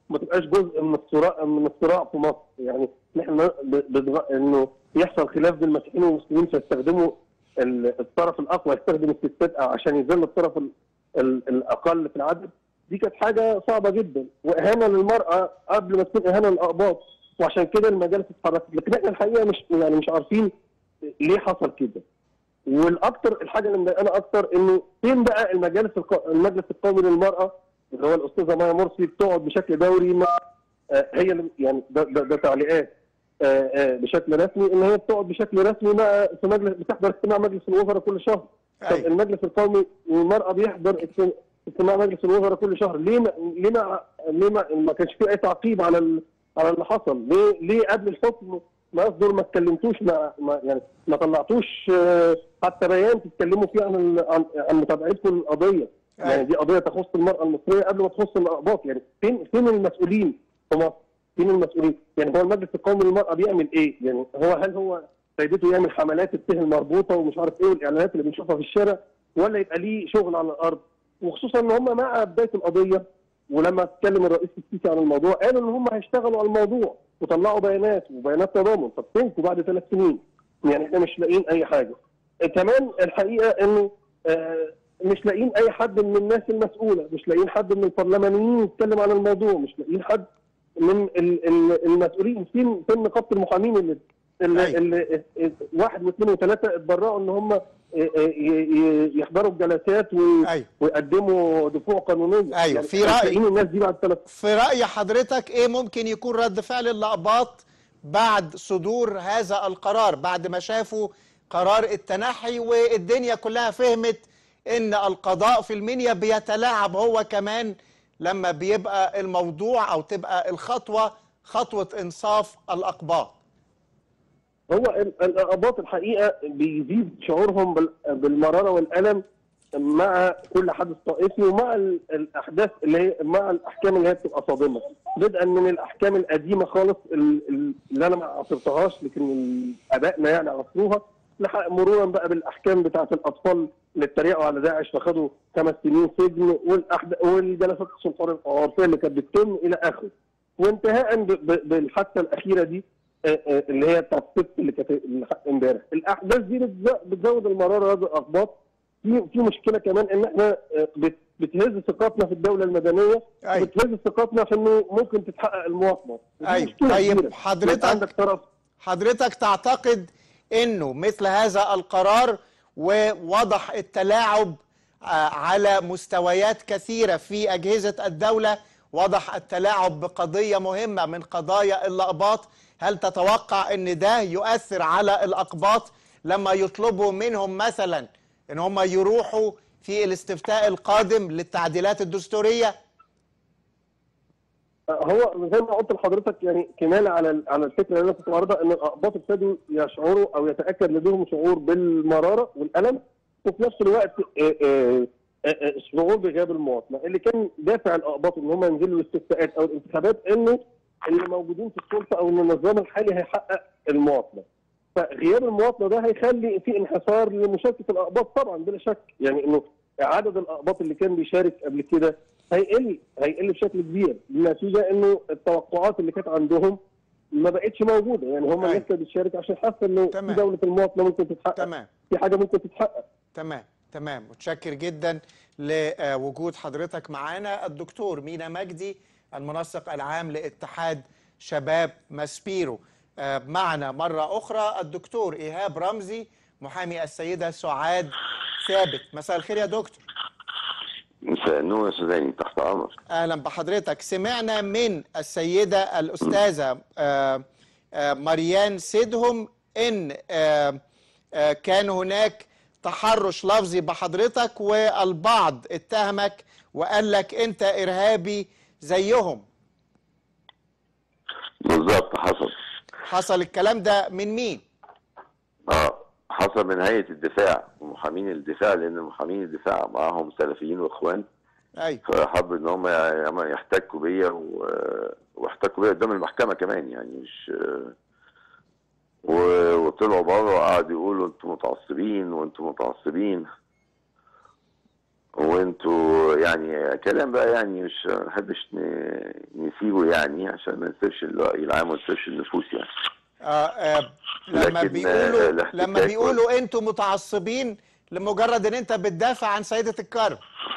وما تبقاش جزء من الصراع من الصراع في مصر يعني إن احنا ب- بتغ- انه يحصل خلاف بين المسيحيين والمسلمين فيستخدموا ال- الطرف الاقوى يستخدم الستات عشان يذل الطرف ال- ال- الاقل في العدد دي كانت حاجه صعبه جدا واهانه للمراه قبل ما تكون اهانه للاقباط وعشان كده المجالس اتحركت لكن احنا الحقيقه مش يعني مش عارفين ليه حصل كده والاكثر الحاجه اللي مضايقانا اكثر انه فين بقى المجالس الق... المجلس القومي للمراه اللي هو الاستاذه مايا مرسي بتقعد بشكل دوري مع آه، هي اللي يعني ده, ده, ده تعليقات آه، آه، بشكل رسمي ان هي بتقعد بشكل رسمي مع في مجلس بتحضر اجتماع مجلس الوزراء كل شهر طب المجلس القومي للمراه بيحضر اجت- اجتماع مجلس الوزراء كل شهر ليه ما ليه ما ليه ما, ما كانش في اي تعقيب على ال... على اللي حصل ليه ليه قبل الحكم ما يصدر ما اتكلمتوش ما, ما يعني ما طلعتوش آه، حتى بيان تتكلموا فيه عن ال- عن, عن متابعتكم للقضيه يعني دي قضيه تخص المراه المصريه قبل ما تخص الاقباط يعني فين فين المسؤولين في مصر؟ فين المسؤولين؟ يعني هو المجلس القومي للمراه بيعمل ايه؟ يعني هو هل هو سيدته يعمل حملات الته المربوطه ومش عارف ايه والاعلانات اللي بنشوفها في الشارع ولا يبقى ليه شغل على الارض؟ وخصوصا ان هم مع بدايه القضيه ولما اتكلم الرئيس السيسي عن الموضوع قالوا ان هم هيشتغلوا على الموضوع وطلعوا بيانات وبيانات تضامن طب فينكم بعد ثلاث سنين؟ يعني احنا مش لاقيين اي حاجه. آه، كمان الحقيقه انه آه، مش لاقيين اي حد من الناس المسؤوله، مش لاقيين حد من البرلمانيين يتكلم عن الموضوع، مش لاقيين حد من ال- ال- المسؤولين فين فين نقابه المحامين اللي اللي, اللي واحد واثنين وثلاثه اتبرعوا ان هم يحضروا الجلسات و- ويقدموا دفوع قانونيه ايوه في مش راي لاقيين الناس دي بعد ثلاث في راي حضرتك ايه ممكن يكون رد فعل الاقباط بعد صدور هذا القرار بعد ما شافوا قرار التنحي والدنيا كلها فهمت ان القضاء في المنيا بيتلاعب هو كمان لما بيبقى الموضوع او تبقى الخطوه خطوه انصاف الاقباط هو ال- الإقباط الحقيقة بيزيد شعورهم بال- بالمرارة والألم مع كل حدث طائفي ومع ال- الأحداث اللي هي مع الأحكام اللي هي بتبقى صادمة بدءا من الأحكام القديمة خالص ال- ال- اللي أنا ما عصرتهاش لكن ال- آبائنا يعني عصروها لح- مرورا بقى بالأحكام بتاعة الأطفال اللي اتريقوا على داعش فخدوا خمس سنين سجن والأحد- والجلسات السلطان العرفية اللي كانت بتتم إلى آخره وانتهاء ب- ب- بالحادثة الأخيرة دي آه، آه، اللي هي بتاعت الست اللي كانت اللي ح- امبارح الاحداث دي بتز- بتزود المراره هذا الاخباط في في مشكله كمان ان احنا آه، بت- بتهز ثقتنا في الدوله المدنيه أيوة. بتهز ثقتنا في انه ممكن تتحقق المواطنه ودي ايوه مشكلة طيب كبيرة. حضرتك عندك طرف حضرتك تعتقد انه مثل هذا القرار ووضح التلاعب آه، على مستويات كثيره في اجهزه الدوله وضح التلاعب بقضيه مهمه من قضايا الاقباط هل تتوقع ان ده يؤثر على الاقباط لما يطلبوا منهم مثلا ان هم يروحوا في الاستفتاء القادم للتعديلات الدستوريه هو زي ما قلت لحضرتك يعني كمالة على ال- على الفكره اللي انا كنت معرضها ان الاقباط ابتدوا يشعروا او يتاكد لديهم شعور بالمراره والالم وفي نفس الوقت آه، آه، آه، آه، شعور بغياب المواطنه اللي كان دافع الاقباط ان هم ينزلوا الاستفتاءات او الانتخابات انه اللي موجودين في السلطه او ان النظام الحالي هيحقق المواطنه فغياب المواطنه ده هيخلي في انحسار لمشاركه الاقباط طبعا بلا شك يعني انه عدد الاقباط اللي كان بيشارك قبل كده هيقل هيقل بشكل كبير بالنتيجه انه التوقعات اللي كانت عندهم ما بقتش موجوده يعني هم الناس كانت بتشارك عشان حاسه انه في دوله المواطنه ممكن تتحقق تمام في حاجه ممكن تتحقق تمام تمام متشكر جدا لوجود حضرتك معانا الدكتور مينا مجدي المنسق العام لاتحاد شباب ماسبيرو آه، معنا مرة أخرى الدكتور إيهاب رمزي محامي السيدة سعاد ثابت مساء الخير يا دكتور مساء النور يا سوداني تحت امرك أهلا بحضرتك سمعنا من السيدة الأستاذة آه، آه، مريان سيدهم إن آه، آه، كان هناك تحرش لفظي بحضرتك والبعض اتهمك وقال لك أنت إرهابي زيهم بالظبط حصل حصل الكلام ده من مين؟ اه حصل من هيئه الدفاع ومحامين الدفاع لان محامين الدفاع معاهم سلفيين واخوان أيوة فحبوا ان هم ي- يحتكوا بيا و- واحتكوا بيا قدام المحكمه كمان يعني مش و- وطلعوا بره وقعدوا يقولوا انتوا متعصبين وانتوا متعصبين وانتوا يعني كلام بقى يعني مش ما نحبش ن- نسيبه يعني عشان ما نسيبش الرأي العام ونسيبش النفوس يعني آه آه لما لكن، آه، بيقولوا الاحتكاك لما بيقولوا انتوا متعصبين لمجرد ان انت بتدافع عن سيدة الكرم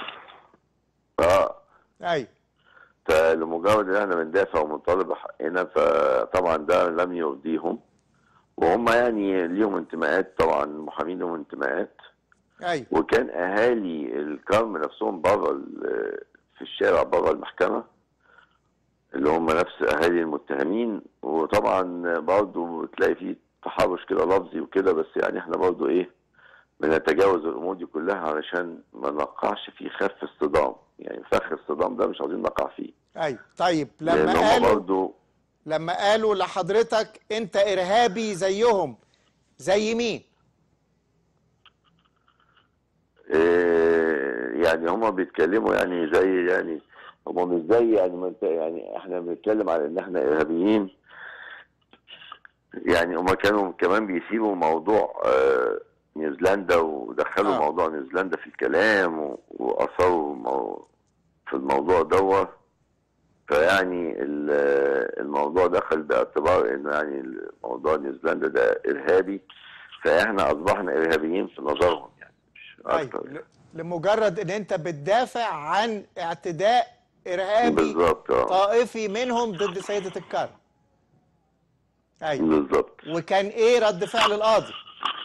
اه ايوه فلمجرد ان احنا بندافع وبنطالب بحقنا فطبعا ده لم يرضيهم وهم يعني ليهم انتماءات طبعا المحامين لهم انتماءات ايوه وكان اهالي الكرم نفسهم بره ال- في الشارع بره المحكمه اللي هم نفس اهالي المتهمين وطبعا برضه بتلاقي فيه تحرش كده لفظي وكده بس يعني احنا برضه ايه بنتجاوز الامور دي كلها علشان ما نقعش في خف الصدام يعني فخ الصدام ده مش عايزين نقع فيه ايوه طيب لان لما هم قالوا برضه لما قالوا لحضرتك انت ارهابي زيهم زي مين إيه، يعني هما بيتكلموا يعني زي يعني هما مش زي يعني ما انت يعني احنا بنتكلم على ان احنا ارهابيين يعني هما كانوا كمان بيسيبوا موضوع آه، نيوزيلندا ودخلوا آه. موضوع نيوزيلندا في الكلام و- واثروا مو- في الموضوع دوت فيعني ال- الموضوع دخل باعتبار انه يعني موضوع نيوزيلندا ده ارهابي فاحنا اصبحنا ارهابيين في نظرهم يعني مش اكتر ايوه ل- لمجرد ان انت بتدافع عن اعتداء ارهابي بالظبط اه طائفي منهم ضد سيدة الكرم ايوه بالظبط وكان ايه رد فعل القاضي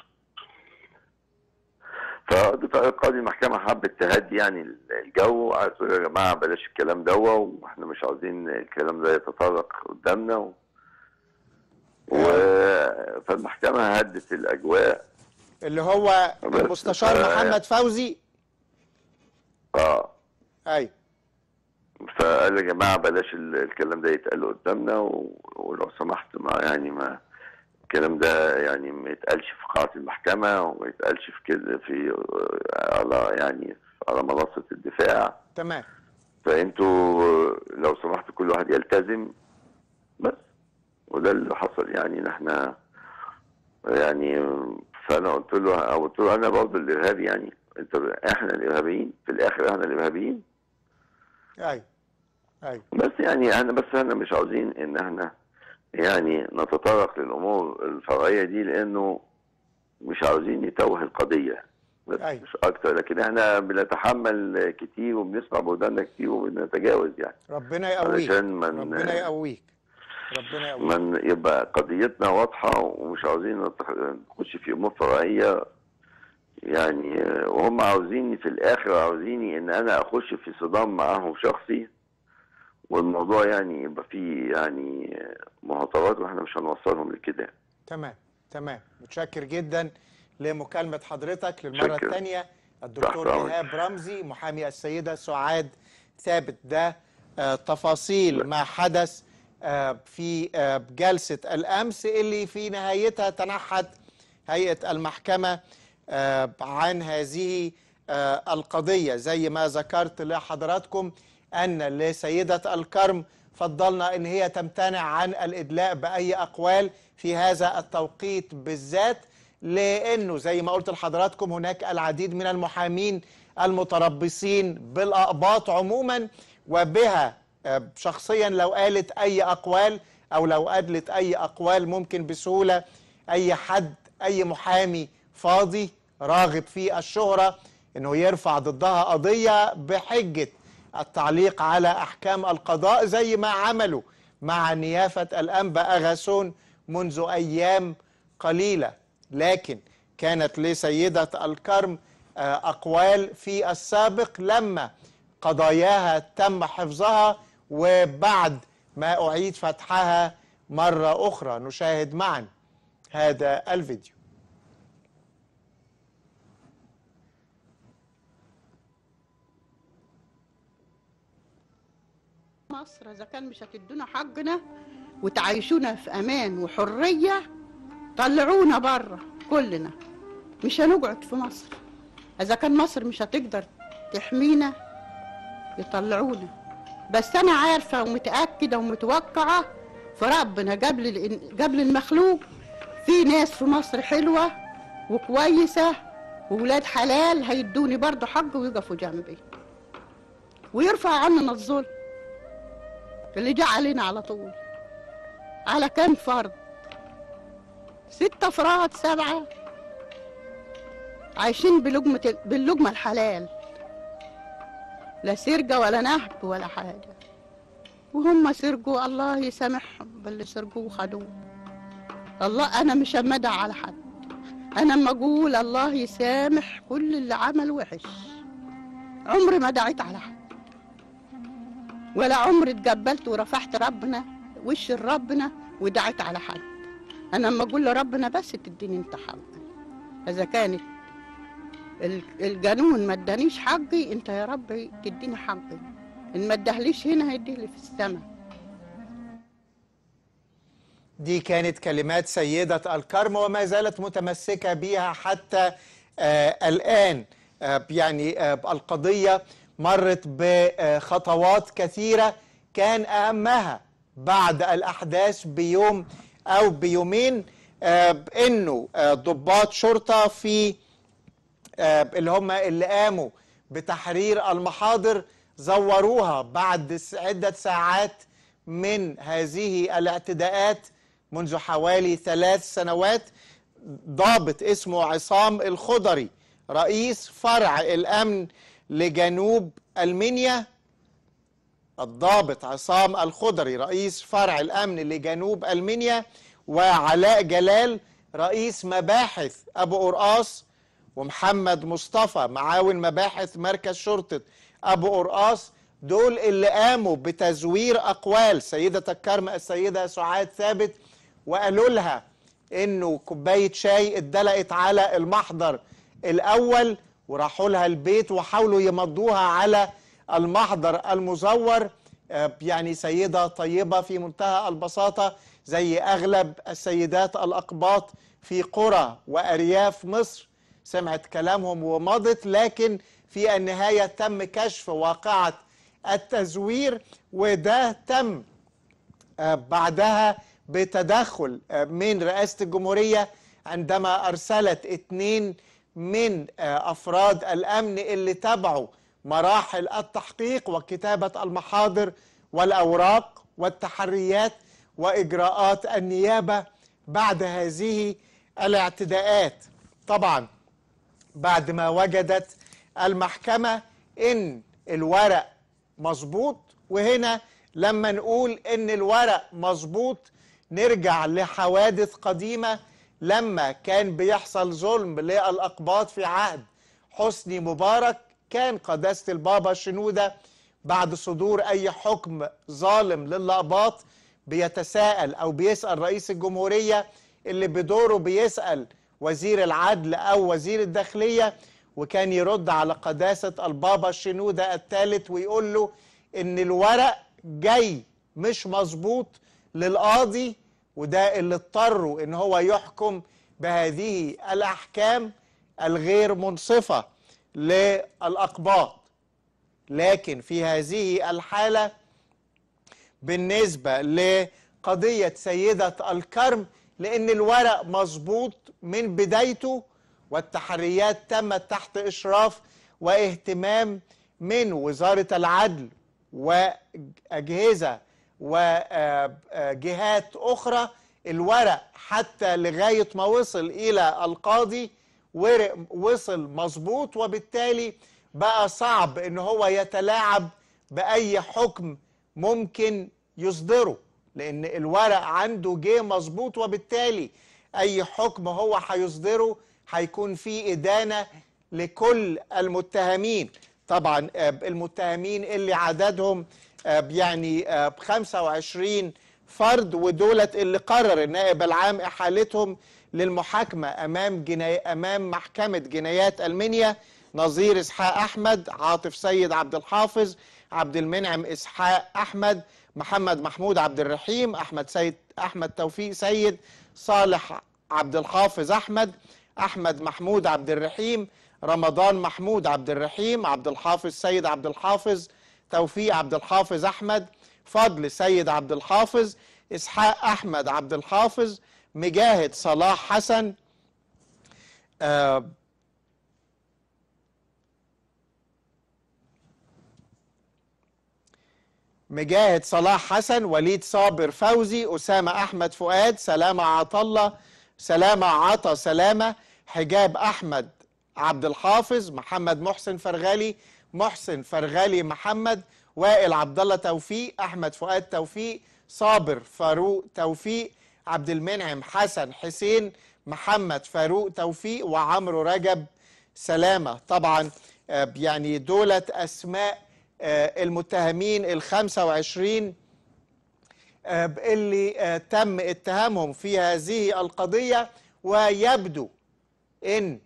فدفع قاضي المحكمة حب تهدي يعني الجو قعد يقول يا جماعة بلاش الكلام دوا واحنا مش عاوزين الكلام ده يتطرق قدامنا و... و... فالمحكمة هدت الأجواء اللي هو بس المستشار ف- محمد فوزي اه ايوه فقال يا جماعة بلاش ال- الكلام ده يتقال قدامنا و... ولو سمحت ما يعني ما الكلام ده يعني ما يتقالش في قاعة المحكمة وما يتقالش في كده في على يعني على منصة الدفاع تمام فانتوا لو سمحتوا كل واحد يلتزم بس وده اللي حصل يعني ان احنا يعني فانا قلت له او قلت له انا برضه الارهابي يعني انت احنا الارهابيين في الاخر احنا الارهابيين ايوه ايوه بس يعني احنا بس احنا مش عاوزين ان احنا يعني نتطرق للامور الفرعيه دي لانه مش عاوزين نتوه القضيه بس أيوة. مش اكتر لكن احنا بنتحمل كتير وبنسمع بودانا كتير وبنتجاوز يعني ربنا يقويك علشان من ربنا يقويك ربنا يقويك من يبقى قضيتنا واضحه ومش عاوزين نتخ- نخش في امور فرعيه يعني آه، وهم عاوزيني في الاخر عاوزيني ان انا اخش في صدام معاهم شخصي والموضوع يعني يبقى فيه يعني مهاترات واحنا مش هنوصلهم لكده تمام تمام متشكر جدا لمكالمة حضرتك للمرة شكرا. الثانية الدكتور تحت أمرك. إيهاب رمزي محامي السيدة سعاد ثابت ده آه، تفاصيل ما حدث آه، في آه، جلسة الأمس اللي في نهايتها تنحت هيئة المحكمة آه، عن هذه آه، القضية زي ما ذكرت لحضراتكم أن لسيدة الكرم فضلنا أن هي تمتنع عن الإدلاء بأي أقوال في هذا التوقيت بالذات لأنه زي ما قلت لحضراتكم هناك العديد من المحامين المتربصين بالأقباط عموما وبها آه، شخصيا لو قالت أي أقوال أو لو أدلت أي أقوال ممكن بسهولة أي حد أي محامي فاضي راغب في الشهرة أنه يرفع ضدها قضية بحجة التعليق على أحكام القضاء زي ما عملوا مع نيافة الأنبا أغاثون منذ أيام قليلة لكن كانت لسيدة الكرم آه، أقوال في السابق لما قضاياها تم حفظها وبعد ما أعيد فتحها مرة أخرى نشاهد معا هذا الفيديو مصر اذا كان مش هتدونا حقنا وتعيشونا في امان وحريه طلعونا بره كلنا مش هنقعد في مصر اذا كان مصر مش هتقدر تحمينا يطلعونا بس انا عارفه ومتاكده ومتوقعه في ربنا قبل الإن- قبل المخلوق في ناس في مصر حلوه وكويسه وولاد حلال هيدوني برضه حق ويقفوا جنبي ويرفع عننا الظلم اللي جه علينا على طول على كام فرد ستة أفراد سبعة عايشين بلقمة باللقمة الحلال لا سرقة ولا نهب ولا حاجة وهم سرقوا الله يسامحهم باللي سرقوه وخدوه الله أنا مش مدع على حد أنا أما أقول الله يسامح كل اللي عمل وحش عمري ما دعيت على حد ولا عمري اتقبلت ورفعت ربنا وش ربنا ودعيت على حد أنا أما أقول لربنا بس تديني أنت حقي إذا كانت ال- القانون ما ادانيش حقي أنت يا ربي تديني حقي إن ما ادهليش هنا هيديلي في السماء دي كانت كلمات سيدة الكرم وما زالت متمسكة بها حتى آه الآن آه يعني آه القضية مرت بخطوات كثيرة كان أهمها بعد الأحداث بيوم أو بيومين آه إنه آه ضباط شرطة في آه اللي هم اللي قاموا بتحرير المحاضر زوروها بعد س- عدة ساعات من هذه الاعتداءات منذ حوالي ثلاث سنوات ضابط اسمه عصام الخضري رئيس فرع الأمن لجنوب المنيا الضابط عصام الخضري رئيس فرع الأمن لجنوب المنيا وعلاء جلال رئيس مباحث أبو قرقاص ومحمد مصطفى معاون مباحث مركز شرطة أبو قرقاص دول اللي قاموا بتزوير أقوال سيدة الكرم السيدة سعاد ثابت وقالوا لها إنه كوباية شاي اتدلقت على المحضر الأول وراحوا لها البيت وحاولوا يمضوها على المحضر المزور آه، يعني سيدة طيبة في منتهى البساطة زي أغلب السيدات الأقباط في قرى وأرياف مصر سمعت كلامهم ومضت لكن في النهاية تم كشف واقعة التزوير وده تم آه، بعدها بتدخل آه، من رئاسة الجمهورية عندما أرسلت اتنين من آه، أفراد الأمن اللي تبعوا مراحل التحقيق وكتابة المحاضر والأوراق والتحريات وإجراءات النيابة بعد هذه الاعتداءات طبعا بعد ما وجدت المحكمة إن الورق مظبوط وهنا لما نقول إن الورق مظبوط نرجع لحوادث قديمة لما كان بيحصل ظلم للأقباط في عهد حسني مبارك كان قداسة البابا شنودة بعد صدور أي حكم ظالم للأقباط بيتساءل أو بيسأل رئيس الجمهورية اللي بدوره بيسأل وزير العدل أو وزير الداخلية وكان يرد على قداسة البابا شنودة الثالث ويقول له إن الورق جاي مش مظبوط للقاضي وده اللي اضطروا إن هو يحكم بهذه الأحكام الغير منصفة للأقباط لكن في هذه الحالة بالنسبة لقضية سيدة الكرم لأن الورق مظبوط من بدايته والتحريات تمت تحت إشراف واهتمام من وزارة العدل وأجهزة وجهات أخرى الورق حتى لغاية ما وصل إلى القاضي ورق وصل مظبوط وبالتالي بقى صعب ان هو يتلاعب باي حكم ممكن يصدره لان الورق عنده جه مظبوط وبالتالي اي حكم هو هيصدره هيكون فيه ادانه لكل المتهمين طبعا آه، المتهمين اللي عددهم آه، يعني آه، 25 فرد ودولت اللي قرر النائب العام احالتهم للمحاكمه امام جناي امام محكمه جنايات المنيا نظير اسحاق احمد عاطف سيد عبد الحافظ عبد المنعم اسحاق احمد محمد محمود عبد الرحيم احمد سيد احمد توفيق سيد صالح عبد الحافظ احمد احمد محمود عبد الرحيم رمضان محمود عبد الرحيم عبد الحافظ سيد عبد الحافظ توفيق عبد الحافظ احمد فضل سيد عبد الحافظ اسحاق احمد عبد الحافظ مجاهد صلاح حسن آه مجاهد صلاح حسن وليد صابر فوزي أسامة أحمد فؤاد سلامة عطلة سلامة عطا سلامة حجاب أحمد عبد الحافظ محمد محسن فرغالي محسن فرغالي محمد وائل عبد الله توفيق أحمد فؤاد توفيق صابر فاروق توفيق عبد المنعم حسن حسين محمد فاروق توفيق وعمرو رجب سلامة طبعا آه، يعني دولة أسماء آه، المتهمين ال 25 آه، اللي آه، تم اتهامهم في هذه القضية ويبدو ان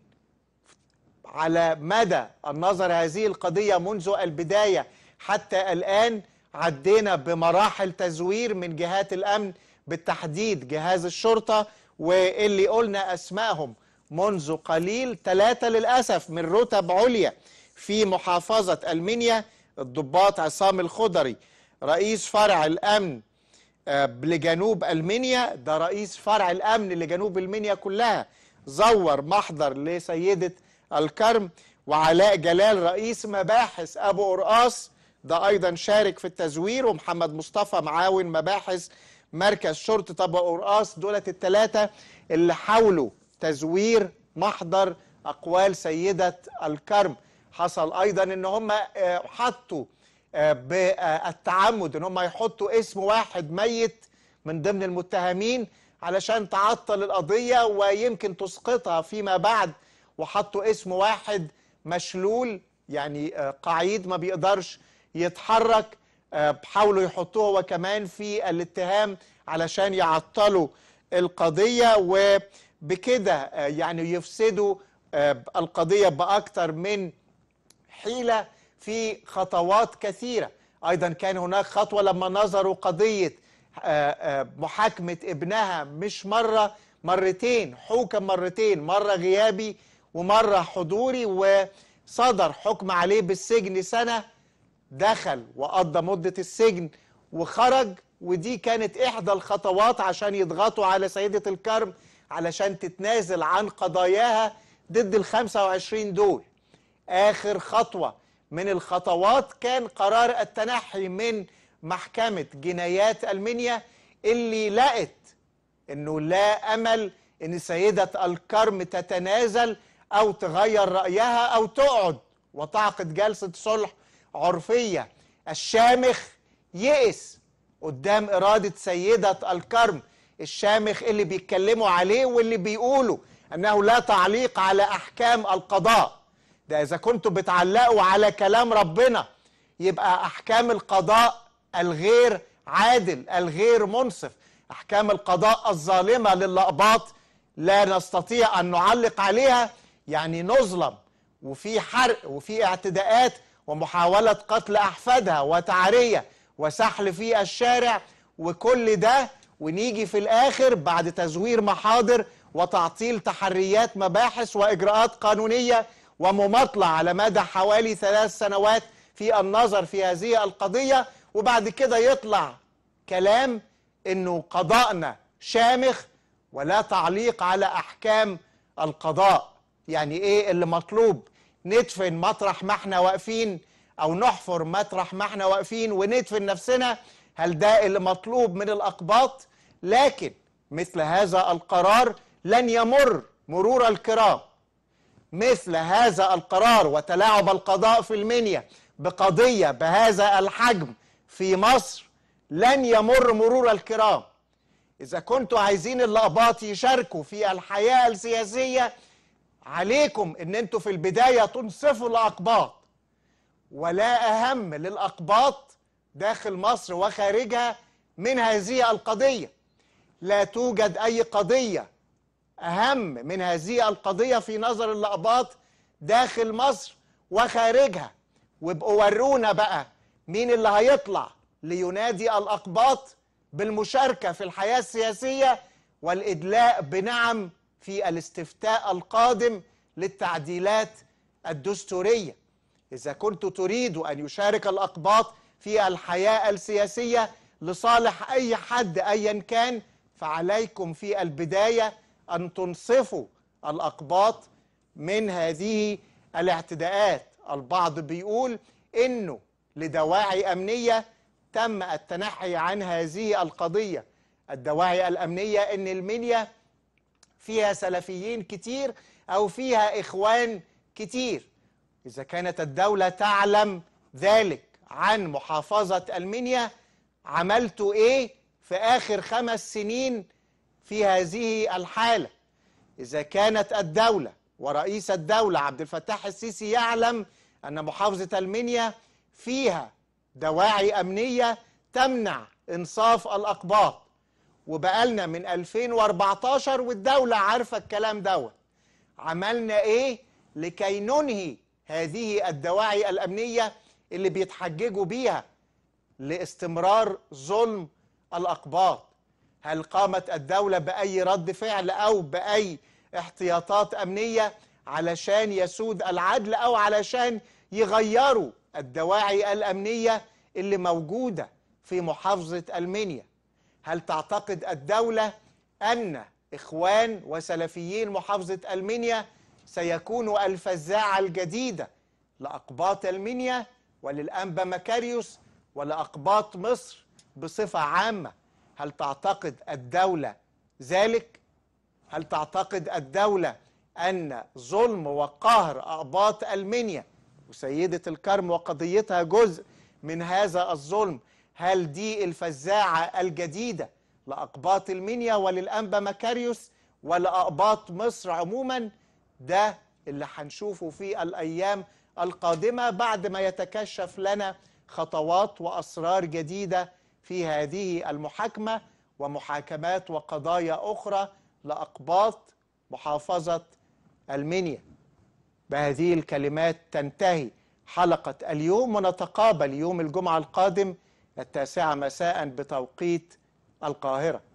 على مدى النظر هذه القضية منذ البداية حتى الآن عدينا بمراحل تزوير من جهات الأمن بالتحديد جهاز الشرطة واللي قلنا أسمائهم منذ قليل ثلاثة للأسف من رتب عليا في محافظة المنيا الضباط عصام الخضري رئيس فرع الأمن آه، لجنوب المنيا ده رئيس فرع الأمن لجنوب المنيا كلها زور محضر لسيدة الكرم وعلاء جلال رئيس مباحث أبو قرقاص ده أيضا شارك في التزوير ومحمد مصطفى معاون مباحث مركز شرطة أبو قرقاص دولة الثلاثة اللي حاولوا تزوير محضر أقوال سيدة الكرم حصل أيضا إن هم آه، حطوا آه، بالتعمد ان هم يحطوا اسم واحد ميت من ضمن المتهمين علشان تعطل القضية ويمكن تسقطها فيما بعد وحطوا اسم واحد مشلول يعني آه، قعيد ما بيقدرش يتحرك آه، حاولوا يحطوه هو كمان في الاتهام علشان يعطلوا القضية وبكده آه، يعني يفسدوا آه، القضية بأكتر من حيلة في خطوات كثيرة أيضا كان هناك خطوة لما نظروا قضية آه، آه، محاكمة ابنها مش مرة مرتين حوكم مرتين مرة غيابي ومرة حضوري وصدر حكم عليه بالسجن سنة دخل وقضى مدة السجن وخرج ودي كانت إحدى الخطوات عشان يضغطوا على سيدة الكرم علشان تتنازل عن قضاياها ضد ال 25 دول آخر خطوة من الخطوات كان قرار التنحي من محكمة جنايات المنيا اللي لقت انه لا امل ان سيدة الكرم تتنازل او تغير رأيها او تقعد وتعقد جلسة صلح عرفية الشامخ يئس قدام إرادة سيدة الكرم الشامخ اللي بيتكلموا عليه واللي بيقولوا أنه لا تعليق على أحكام القضاء ده إذا كنتوا بتعلقوا على كلام ربنا يبقى أحكام القضاء الغير عادل الغير منصف أحكام القضاء الظالمة للأقباط لا نستطيع أن نعلق عليها يعني نظلم وفي حرق وفي اعتداءات ومحاولة قتل أحفادها وتعرية وسحل في الشارع وكل ده ونيجي في الآخر بعد تزوير محاضر وتعطيل تحريات مباحث وإجراءات قانونية ومماطلة على مدى حوالي ثلاث سنوات في النظر في هذه القضية وبعد كده يطلع كلام انه قضاءنا شامخ ولا تعليق على احكام القضاء يعني ايه اللي مطلوب ندفن مطرح ما احنا واقفين او نحفر مطرح ما احنا واقفين وندفن نفسنا هل ده اللي مطلوب من الاقباط لكن مثل هذا القرار لن يمر مرور الكرام مثل هذا القرار وتلاعب القضاء في المنيا بقضية بهذا الحجم في مصر لن يمر مرور الكرام إذا كنتوا عايزين الأقباط يشاركوا في الحياة السياسية عليكم إن أنتوا في البداية تنصفوا الأقباط ولا أهم للأقباط داخل مصر وخارجها من هذه القضية لا توجد أي قضية أهم من هذه القضية في نظر الأقباط داخل مصر وخارجها وابقوا ورونا بقى مين اللي هيطلع لينادي الأقباط بالمشاركة في الحياة السياسية والإدلاء بنعم في الاستفتاء القادم للتعديلات الدستورية إذا كنت تريد أن يشارك الأقباط في الحياة السياسية لصالح أي حد أيا كان فعليكم في البداية أن تنصفوا الأقباط من هذه الاعتداءات البعض بيقول إنه لدواعي أمنية تم التنحي عن هذه القضية الدواعي الأمنية أن المنيا فيها سلفيين كتير أو فيها إخوان كتير إذا كانت الدولة تعلم ذلك عن محافظة المنيا عملتوا إيه في آخر خمس سنين في هذه الحالة إذا كانت الدولة ورئيس الدولة عبد الفتاح السيسي يعلم أن محافظة المنيا فيها دواعي أمنية تمنع إنصاف الأقباط وبقالنا من 2014 والدولة عارفة الكلام دوت عملنا إيه لكي ننهي هذه الدواعي الأمنية اللي بيتحججوا بيها لاستمرار ظلم الأقباط هل قامت الدولة بأي رد فعل أو بأي احتياطات أمنية علشان يسود العدل أو علشان يغيروا الدواعي الأمنية اللي موجودة في محافظة المنيا هل تعتقد الدولة أن إخوان وسلفيين محافظة المنيا سيكونوا الفزاعة الجديدة لأقباط المنيا وللأنبا مكاريوس ولأقباط مصر بصفة عامة هل تعتقد الدولة ذلك؟ هل تعتقد الدولة أن ظلم وقهر أقباط المنيا وسيدة الكرم وقضيتها جزء من هذا الظلم هل دي الفزاعة الجديدة لأقباط المنيا وللأنبا مكاريوس ولأقباط مصر عموما ده اللي هنشوفه في الأيام القادمة بعد ما يتكشف لنا خطوات وأسرار جديدة في هذه المحاكمة ومحاكمات وقضايا أخرى لأقباط محافظة المنيا بهذه الكلمات تنتهي حلقة اليوم ونتقابل يوم الجمعة القادم التاسعة مساء بتوقيت القاهرة